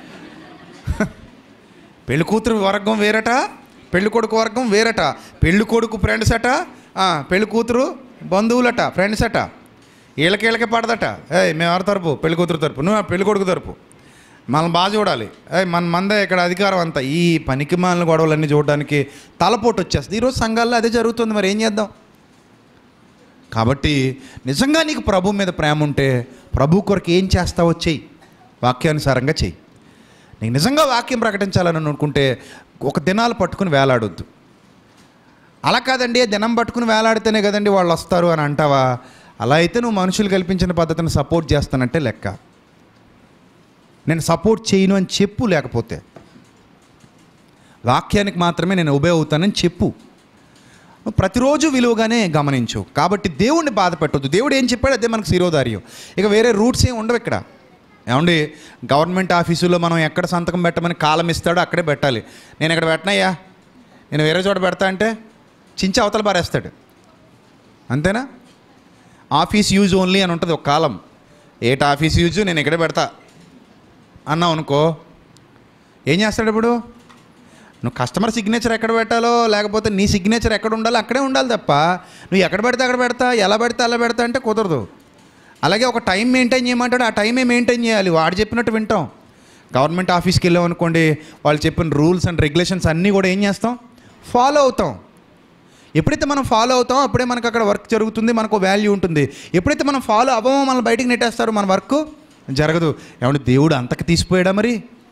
పెళ్లి కూతురు వర్గం వేరట పెళ్లి కొడుకు వర్గం వేరట పెళ్లి కొడుకు ఫ్రెండ్స్ అట ఆ, పెళ్లి కూతురు బంధువులట ఫ్రెండ్స్ అట వీళ్ళకి వీళ్ళకి పడదట ఏయ్ మేము ఎవరి తరపు పెళ్లి కూతురు తరపు నువ్వు ఆ పెళ్లి కొడుకు తరపు మనం బాగా చూడాలి ఏయ్ మన మందే ఇక్కడ అధికారం అంతా ఈ పనికి మాలిన గొడవలన్నీ చూడడానికి తలపోటు వచ్చేస్తుంది ఈరోజు సంఘాల్లో అదే జరుగుతుంది మరి ఏం చేద్దాం కాబట్టి నిజంగా నీకు ప్రభు మీద ప్రేమ ఉంటే ప్రభు కొరకు ఏం చేస్తావో చెయ్యి వాక్యానుసారంగా చెయ్యి నీకు నిజంగా వాక్యం ప్రకటించాలని అనుకుంటే ఒక దినాలు పట్టుకుని వేలాడొద్దు అలా కాదండి దినం పట్టుకుని వేలాడితేనే కదండి వాళ్ళు వస్తారు అని అంటావా అలా అయితే నువ్వు మనుషులు కల్పించిన పద్ధతిని సపోర్ట్ చేస్తానంటే లెక్క నేను సపోర్ట్ చేయను అని చెప్పు లేకపోతే వాక్యానికి మాత్రమే నేను ఉభయ అవుతానని చెప్పు నువ్వు ప్రతిరోజు విలువగానే గమనించు కాబట్టి దేవుణ్ణి బాధ పెట్టొద్దు దేవుడు ఏం చెప్పాడు అదే మనకు శిరోధార్యం ఇక వేరే రూట్స్ ఏం ఉండవు ఇక్కడ ఏమండి గవర్నమెంట్ ఆఫీసులో మనం ఎక్కడ సంతకం పెట్టమని కాలం ఇస్తాడో అక్కడే పెట్టాలి నేను ఇక్కడ పెట్టనయ్యా నేను వేరే చోట పెడతా అంటే చించి అవతల పారేస్తాడు అంతేనా ఆఫీస్ యూజ్ ఓన్లీ అని ఉంటుంది ఒక కాలం ఏట ఆఫీస్ యూజ్ నేను ఇక్కడే పెడతా అన్నావు అనుకో ఏం చేస్తాడు ఇప్పుడు నువ్వు కస్టమర్ సిగ్నేచర్ ఎక్కడ పెట్టాలో లేకపోతే నీ సిగ్నేచర్ ఎక్కడ ఉండాలో అక్కడే ఉండాలి తప్ప నువ్వు ఎక్కడ పెడితే అక్కడ పెడతా ఎలా పెడితే అలా పెడతా అంటే కుదరదు అలాగే ఒక టైం మెయింటైన్ చేయమంటాడు ఆ టైమే మెయింటైన్ చేయాలి వాడు చెప్పినట్టు వింటాం గవర్నమెంట్ ఆఫీస్కి వెళ్ళాం అనుకోండి వాళ్ళు చెప్పిన రూల్స్ అండ్ రెగ్యులేషన్స్ అన్నీ కూడా ఏం చేస్తాం ఫాలో అవుతాం ఎప్పుడైతే మనం ఫాలో అవుతామో అప్పుడే మనకు అక్కడ వర్క్ జరుగుతుంది మనకు వాల్యూ ఉంటుంది ఎప్పుడైతే మనం ఫాలో అవ్వమో మనం బయటికి నెట్టేస్తారు మన వర్క్ జరగదు ఏమంటే దేవుడు అంతకు తీసిపోయాడా మరి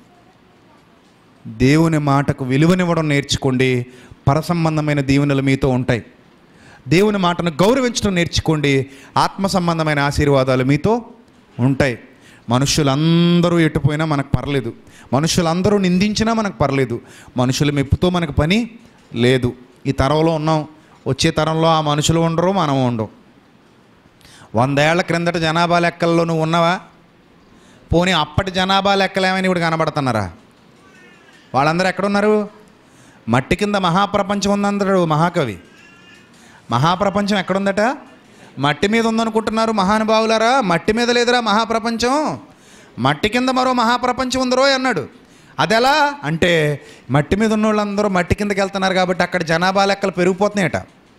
దేవుని మాటకు విలువనివ్వడం నేర్చుకోండి పరసంబంధమైన దీవెనలు మీతో ఉంటాయి దేవుని మాటను గౌరవించడం నేర్చుకోండి ఆత్మ సంబంధమైన ఆశీర్వాదాలు మీతో ఉంటాయి మనుషులందరూ ఎటుపోయినా మనకు పర్లేదు మనుషులందరూ నిందించినా మనకు పర్లేదు మనుషుల మెప్పుతో మనకు పని లేదు ఈ తరంలో ఉన్నాం వచ్చే తరంలో ఆ మనుషులు ఉండరు మనం ఉండం వందేళ్ల క్రిందట జనాభా లెక్కల్లో నువ్వు ఉన్నావా పోనీ అప్పటి జనాభా లెక్కలేమని ఇప్పుడు కనబడుతున్నారా వాళ్ళందరూ ఎక్కడున్నారు మట్టి కింద మహాప్రపంచం ఉందందరు మహాకవి మహాప్రపంచం ఎక్కడుందట మట్టి మీద ఉందనుకుంటున్నారు మహానుభావులారా మట్టి మీద లేదురా మహాప్రపంచం మట్టి కింద మరో మహాప్రపంచం ఉందరో అన్నాడు అదెలా అంటే మట్టి మీద ఉన్న వాళ్ళందరూ మట్టి కిందకి వెళ్తున్నారు కాబట్టి అక్కడ జనాభా లెక్కలు పెరిగిపోతున్నాయట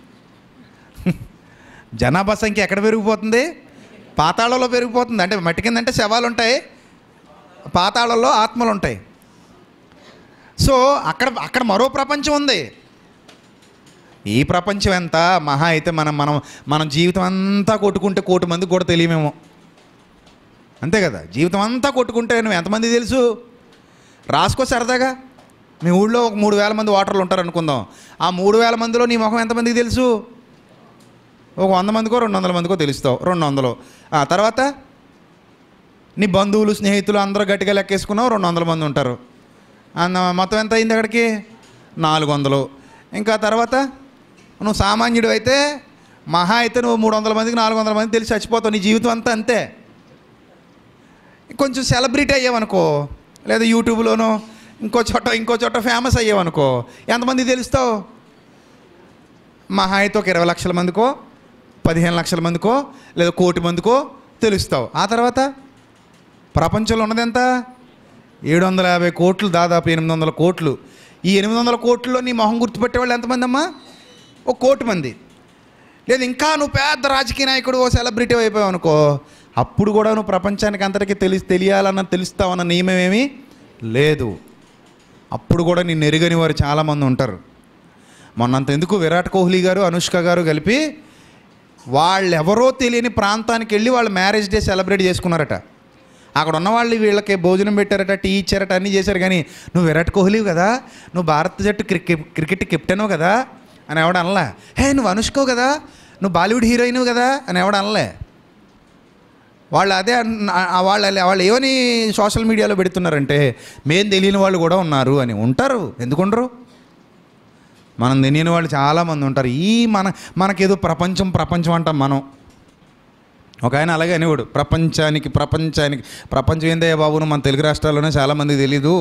జనాభా సంఖ్య ఎక్కడ పెరిగిపోతుంది పాతాళంలో పెరిగిపోతుంది అంటే మట్టి కింద అంటే శవాలు ఉంటాయి పాతాళంలో ఆత్మలు ఉంటాయి సో అక్కడ అక్కడ మరో ప్రపంచం ఉంది ఈ ప్రపంచం ఎంత మహా అయితే మనం మనం మనం జీవితం అంతా కొట్టుకుంటే కోటి మందికి కూడా తెలియమేమో అంతే కదా జీవితం అంతా కొట్టుకుంటే నువ్వు ఎంతమంది తెలుసు రాసుకో సరదాగా మీ ఊళ్ళో ఒక మూడు వేల మంది ఓటర్లు ఉంటారు అనుకుందాం ఆ మూడు వేల మందిలో నీ ముఖం ఎంతమందికి తెలుసు ఒక వంద మందికో రెండు వందల మందికో తెలుస్తావు రెండు వందలు ఆ తర్వాత నీ బంధువులు స్నేహితులు అందరూ గట్టిగా లెక్కేసుకున్నావు రెండు వందల మంది ఉంటారు అన్న మొత్తం ఎంత అయింది అక్కడికి నాలుగు వందలు ఇంకా తర్వాత నువ్వు సామాన్యుడు అయితే మహా అయితే నువ్వు మూడు వందల మందికి నాలుగు వందల మంది తెలిసి చచ్చిపోతావు నీ జీవితం అంతా అంతే కొంచెం సెలబ్రిటీ అయ్యావనుకో లేదా యూట్యూబ్లోనో ఇంకో చోట ఇంకో చోట ఫేమస్ అయ్యావనుకో ఎంతమంది తెలుస్తావు మహా అయితే ఒక ఇరవై లక్షల మందికో పదిహేను లక్షల మందికో లేదా కోటి మందికో తెలుస్తావు ఆ తర్వాత ప్రపంచంలో ఉన్నది ఎంత ఏడు వందల యాభై కోట్లు దాదాపు ఎనిమిది వందల కోట్లు ఈ ఎనిమిది వందల కోట్లలో నీ మొహం గుర్తుపెట్టే వాళ్ళు ఎంతమంది అమ్మా ఒక కోటి మంది లేదు ఇంకా నువ్వు పెద్ద రాజకీయ నాయకుడు ఓ సెలబ్రిటీ అయిపోయావు అనుకో అప్పుడు కూడా నువ్వు ప్రపంచానికి అంతటికీ తెలి తెలియాలన్న తెలుస్తావన్న నియమం ఏమీ లేదు అప్పుడు కూడా నిన్ను ఎరుగని వారు చాలామంది ఉంటారు మొన్నంత ఎందుకు విరాట్ కోహ్లీ గారు అనుష్క గారు కలిపి వాళ్ళెవరో తెలియని ప్రాంతానికి వెళ్ళి వాళ్ళు మ్యారేజ్ డే సెలబ్రేట్ చేసుకున్నారట అక్కడ ఉన్న వాళ్ళు వీళ్ళకి భోజనం పెట్టారట టీ ఇచ్చారట అన్నీ చేశారు కానీ నువ్వు విరాట్ కోహ్లీ కదా నువ్వు భారత జట్టు క్రికెట్ క్రికెట్ కెప్టెనో కదా అని ఎవడ అనలే హే నువ్వు అనుష్కో కదా నువ్వు బాలీవుడ్ హీరోయిన్ కదా అని ఎవడ అనలే వాళ్ళు అదే అన్- ఆ వాళ్ళు వాళ్ళు ఏమని సోషల్ మీడియాలో పెడుతున్నారంటే మేం తెలియని వాళ్ళు కూడా ఉన్నారు అని ఉంటారు ఎందుకుండరు మనం తెలియని వాళ్ళు చాలామంది ఉంటారు ఈ మన మనకేదో ప్రపంచం ప్రపంచం అంటాం మనం ఒక ఆయన అలాగే అనేవాడు ప్రపంచానికి ప్రపంచానికి ప్రపంచం ఏందయ్యా బాబును మన తెలుగు రాష్ట్రాల్లోనే చాలామందికి తెలీదు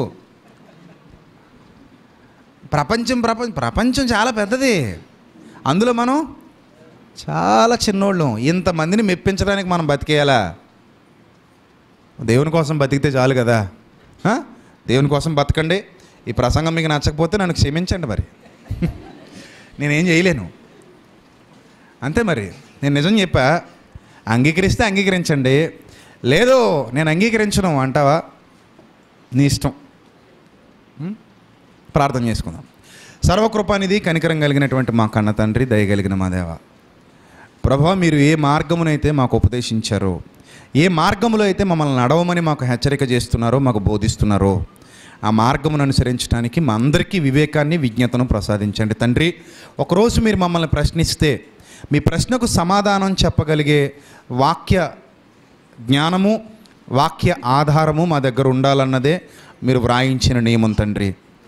ప్రపంచం ప్రపంచం ప్రపంచం చాలా పెద్దది అందులో మనం చాలా చిన్నోళ్ళం ఇంతమందిని మెప్పించడానికి మనం బతికేయాలా దేవుని కోసం బతికితే చాలు కదా ఆ? దేవుని కోసం బతకండి ఈ ప్రసంగం మీకు నచ్చకపోతే నన్ను క్షమించండి మరి నేనేం చేయలేను అంతే మరి నేను నిజం చెప్పా అంగీకరిస్తే అంగీకరించండి లేదు నేను అంగీకరించను అంటావా నీ ఇష్టం ఉం? ప్రార్థన చేసుకుందాం సర్వకృపానిధి కనికరం కలిగినటువంటి మా కన్న తండ్రి దయగలిగిన మా దేవ ప్రభా మీరు ఏ మార్గమునైతే మాకు ఉపదేశించారో ఏ మార్గములో అయితే మమ్మల్ని నడవమని మాకు హెచ్చరిక చేస్తున్నారో మాకు బోధిస్తున్నారో ఆ మార్గమును అనుసరించడానికి మా అందరికీ వివేకాన్ని విజ్ఞతను ప్రసాదించండి తండ్రి ఒకరోజు మీరు మమ్మల్ని ప్రశ్నిస్తే మీ ప్రశ్నకు సమాధానం చెప్పగలిగే వాక్య జ్ఞానము వాక్య ఆధారము మా దగ్గర ఉండాలన్నదే మీరు వ్రాయించిన నియమం తండ్రి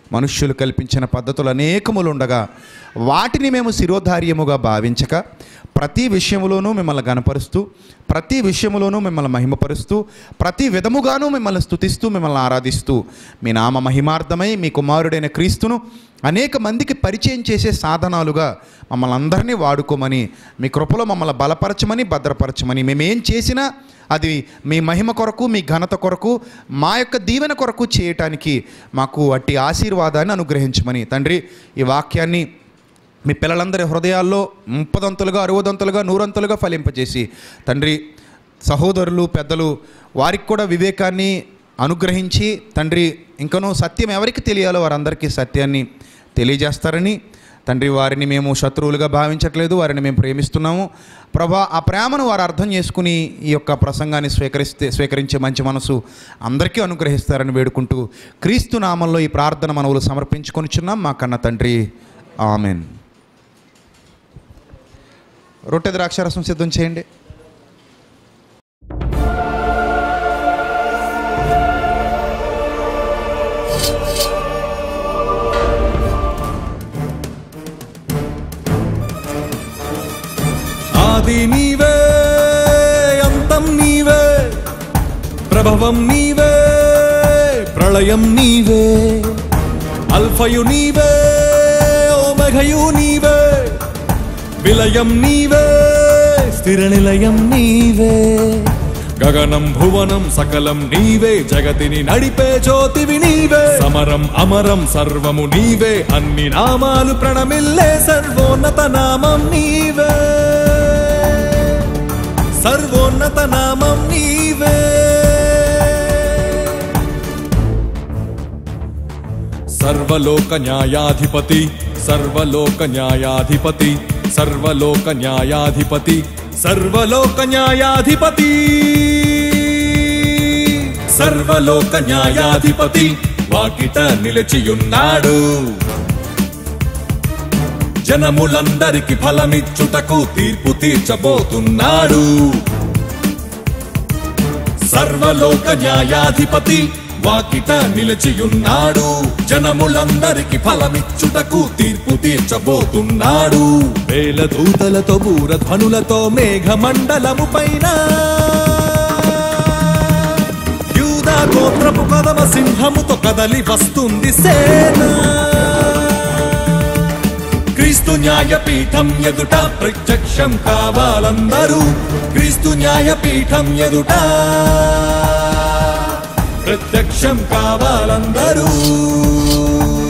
మనుష్యులు కల్పించిన పద్ధతులు అనేకములు ఉండగా వాటిని మేము శిరోధార్యముగా భావించక ప్రతి విషయములోనూ మిమ్మల్ని గనపరుస్తూ ప్రతి విషయములోనూ మిమ్మల్ని మహిమపరుస్తూ ప్రతి విధముగానూ మిమ్మల్ని స్తుతిస్తూ మిమ్మల్ని ఆరాధిస్తూ మీ నామ మహిమార్థమై మీ కుమారుడైన క్రీస్తును అనేక మందికి పరిచయం చేసే సాధనాలుగా మమ్మల్ని అందరినీ వాడుకోమని మీ కృపలో మమ్మల్ని బలపరచమని భద్రపరచమని మేమేం చేసినా అది మీ మహిమ కొరకు మీ ఘనత కొరకు మా యొక్క దీవెన కొరకు చేయటానికి మాకు అట్టి ఆశీర్వాదాన్ని అనుగ్రహించమని తండ్రి ఈ వాక్యాన్ని మీ పిల్లలందరి హృదయాల్లో ముప్పదంతులుగా అరవదంతులుగా నూరంతులుగా ఫలింపజేసి తండ్రి సహోదరులు పెద్దలు వారికి కూడా వివేకాన్ని అనుగ్రహించి తండ్రి ఇంకనూ సత్యం ఎవరికి తెలియాలో వారందరికీ సత్యాన్ని తెలియజేస్తారని తండ్రి వారిని మేము శత్రువులుగా భావించట్లేదు వారిని మేము ప్రేమిస్తున్నాము ప్రభా ఆ ప్రేమను వారు అర్థం చేసుకుని ఈ యొక్క ప్రసంగాన్ని స్వీకరిస్తే స్వీకరించే మంచి మనసు అందరికీ అనుగ్రహిస్తారని వేడుకుంటూ క్రీస్తు నామంలో ఈ ప్రార్థన మనవులు సమర్పించుకొనిచున్నాం మా కన్న తండ్రి ఆమెన్ రొట్టె ద్రాక్షారసం సిద్ధం చేయండి ఆది నీవే అంతం నీవే ప్రభవం నీవే ప్రళయం నీవే అల్ఫయు నీవే ఓమఘయు నీవే విలయం నీవే స్థిర నిలయం నీవే గగనం భువనం సకలం నీవే జగతిని నడిపే జ్యోతివి నీవే సమరం అమరం సర్వము నీవే అన్ని నామాలు ప్రణమిల్లే సర్వోన్నత నామం నీవే సర్వోన్నత నామం నీవే సర్వలోక న్యాయాధిపతి సర్వలోక న్యాయాధిపతి సర్వలోక న్యాయాధిపతి సర్వలోక న్యాయాధిపతి సర్వలోక న్యాయాధిపతి వాకిట నిలిచియున్నాడు జనములందరికి ఫలమిచ్చుటకు తీర్పు తీర్చబోతున్నాడు సర్వలోక న్యాయాధిపతి వాకిట నిలిచియున్నాడు జనములందరికి ఫలమిచ్చుటకు తీర్పు తీర్చబోతున్నాడు వేల దూతలతో బూరధ్వనులతో మేఘమండలము పైన యూదా గోత్రపు కదమ సింహముతో కదలి వస్తుంది సేన క్రీస్తు న్యాయపీఠం ఎదుట ప్రత్యక్షం కావాలందరూ క్రీస్తు న్యాయపీఠం ఎదుట ప్రత్యక్షం కావాలందరూ